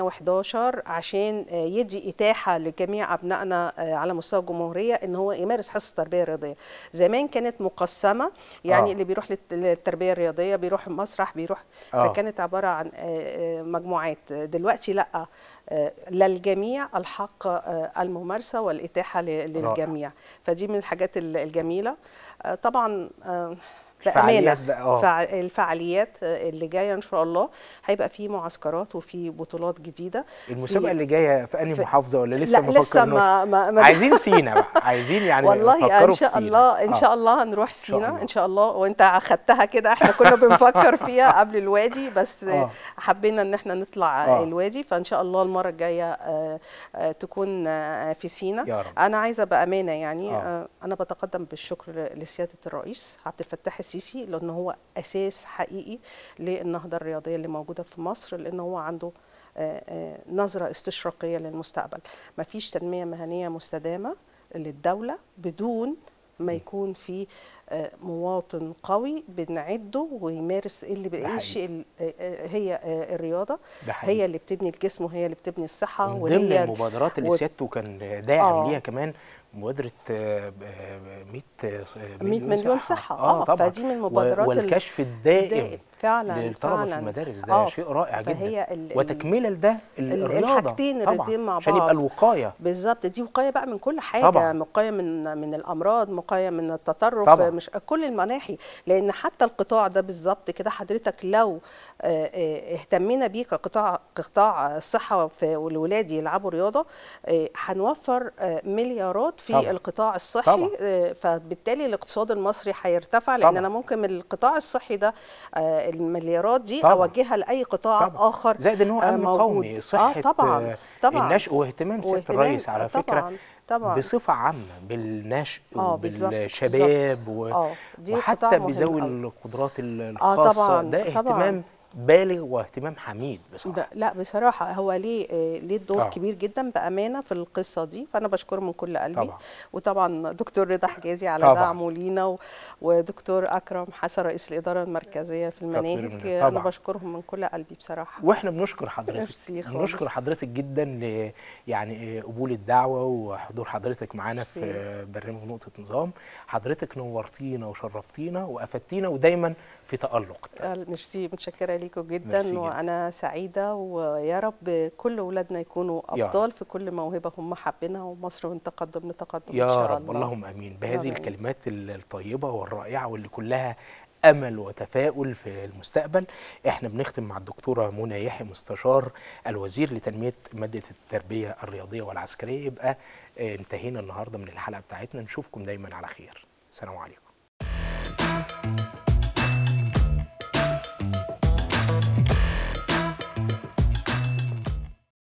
311 عشان آه، يدي إتاحة لجميع أبنائنا آه، على مستوى الجمهورية إن هو يمارس حصة تربية رياضية زمان كانت مقسمة يعني آه. اللي بيروح للت- للتربية الرياضية بيروح مسرح بيروح آه. فكانت عبارة عن آه، آه، مجموعات دلوقتي لا آه، للجميع الحق آه، الممارسة والإتاحة ل- للجميع فدي من الحاجات ال- الجميلة آه، طبعا آه، الفعاليات بأمانة بقى، آه. فع- الفعاليات آه، اللي جاية إن شاء الله هيبقى في معسكرات وفي بطولات جديدة المسابقه في- اللي جايه في انهي في- محافظه ولا لسه لا لسه فكرناش؟ ما ما, ما عايزين سينا بقى عايزين يعني والله فكروا ان في شاء سينا. الله ان آه. شاء الله هنروح شاء سينا الله. ان شاء الله وانت اخدتها كده احنا كنا بنفكر فيها قبل الوادي بس آه. حبينا ان احنا نطلع آه. الوادي فان شاء الله المره الجايه آه، آه، تكون آه، في سينا يا رب. انا عايزه بامانه يعني آه. آه، انا بتقدم بالشكر لسياده الرئيس عبد الفتاح السيسي لان هو اساس حقيقي للنهضه الرياضيه اللي موجوده في مصر لان هو عنده آه، آه، نظره استشراقيه للمستقبل مفيش تنميه مهنيه مستدامه للدوله بدون ما يكون في آه، مواطن قوي بنعده ويمارس اللي ده الشيء ال- آه، آه، هي آه، الرياضه ده حقيقي. هي اللي بتبني الجسم وهي اللي بتبني الصحه من ضمن وهي المبادرات اللي و- سيادته كان داعم آه. ليها كمان مبادره آه، ب- آه، 100 100 مليون صحة. آه، فدي من المبادرات و- ال- والكشف الدائم الدائم. فعلا للطلبه في فعلا. المدارس ده آه، شيء رائع جدا فهي ال- ال- وتكمله لده ال- ال- الرياضه الحاجتين طبعاً، الاتنين مع عشان يبقى بعض. الوقايه بالظبط دي وقايه بقى من كل حاجه طبعاً. وقايه من من الامراض وقايه من التطرف طبعاً. مش كل المناحي لان حتى القطاع ده بالظبط كده حضرتك لو آه، آه، اهتمينا بيه كقطاع قطاع الصحه في- والولاد يلعبوا رياضه آه، هنوفر آه، مليارات في طبعاً. القطاع الصحي طبعاً. آه، فبالتالي الاقتصاد المصري هيرتفع لان طبعاً. انا ممكن من القطاع الصحي ده آه، المليارات دي طبعاً. اوجهها لاي قطاع طبعا اخر زائد ان هو آه، امن موجود. قومي صحه آه طبعا آه، طبعا النشء واهتمام سياده واهتمام- الرئيس على آه، فكره طبعاً، طبعاً. بصفه عامه بالنشء آه، بالظبط، وبالشباب و... آه، دي قطاع وحتى مهم بذوي أوي. القدرات ال- آه، الخاصه طبعاً، ده طبعاً. اهتمام بالغ واهتمام حميد بصراحه ده لا بصراحه هو ليه آه، ليه دور آه. آه. كبير جدا بامانه في القصه دي فانا بشكره من كل قلبي طبعا. وطبعا دكتور رضا حجازي على طبعا. دعمه لينا و... ودكتور اكرم حسن رئيس الاداره المركزيه في المناهج المناهج. آه، انا طبعا. بشكرهم من كل قلبي بصراحه واحنا بنشكر حضرتك ميرسي خالص. بنشكر حضرتك جدا ل يعني قبول الدعوه وحضور حضرتك معانا في ميرسي. برنامج نقطه نظام حضرتك نورتينا وشرفتينا وافدتينا ودايما في تالق آه، ميرسي متشكره ليكم ميرسي جدا جدا. وانا سعيده ويا رب كل اولادنا يكونوا يا ابطال في كل موهبه هم حابينها ومصر من تقدم لتقدم يا ان شاء رب الله اللهم امين بهذه آمين. الكلمات ال- الطيبه والرائعه واللي كلها امل وتفاؤل في المستقبل احنا بنختم مع الدكتوره منى يحيى مستشار الوزير لتنميه ماده التربيه الرياضيه والعسكريه يبقى آه، انتهينا النهارده من الحلقه بتاعتنا نشوفكم دايما على خير سلام عليكم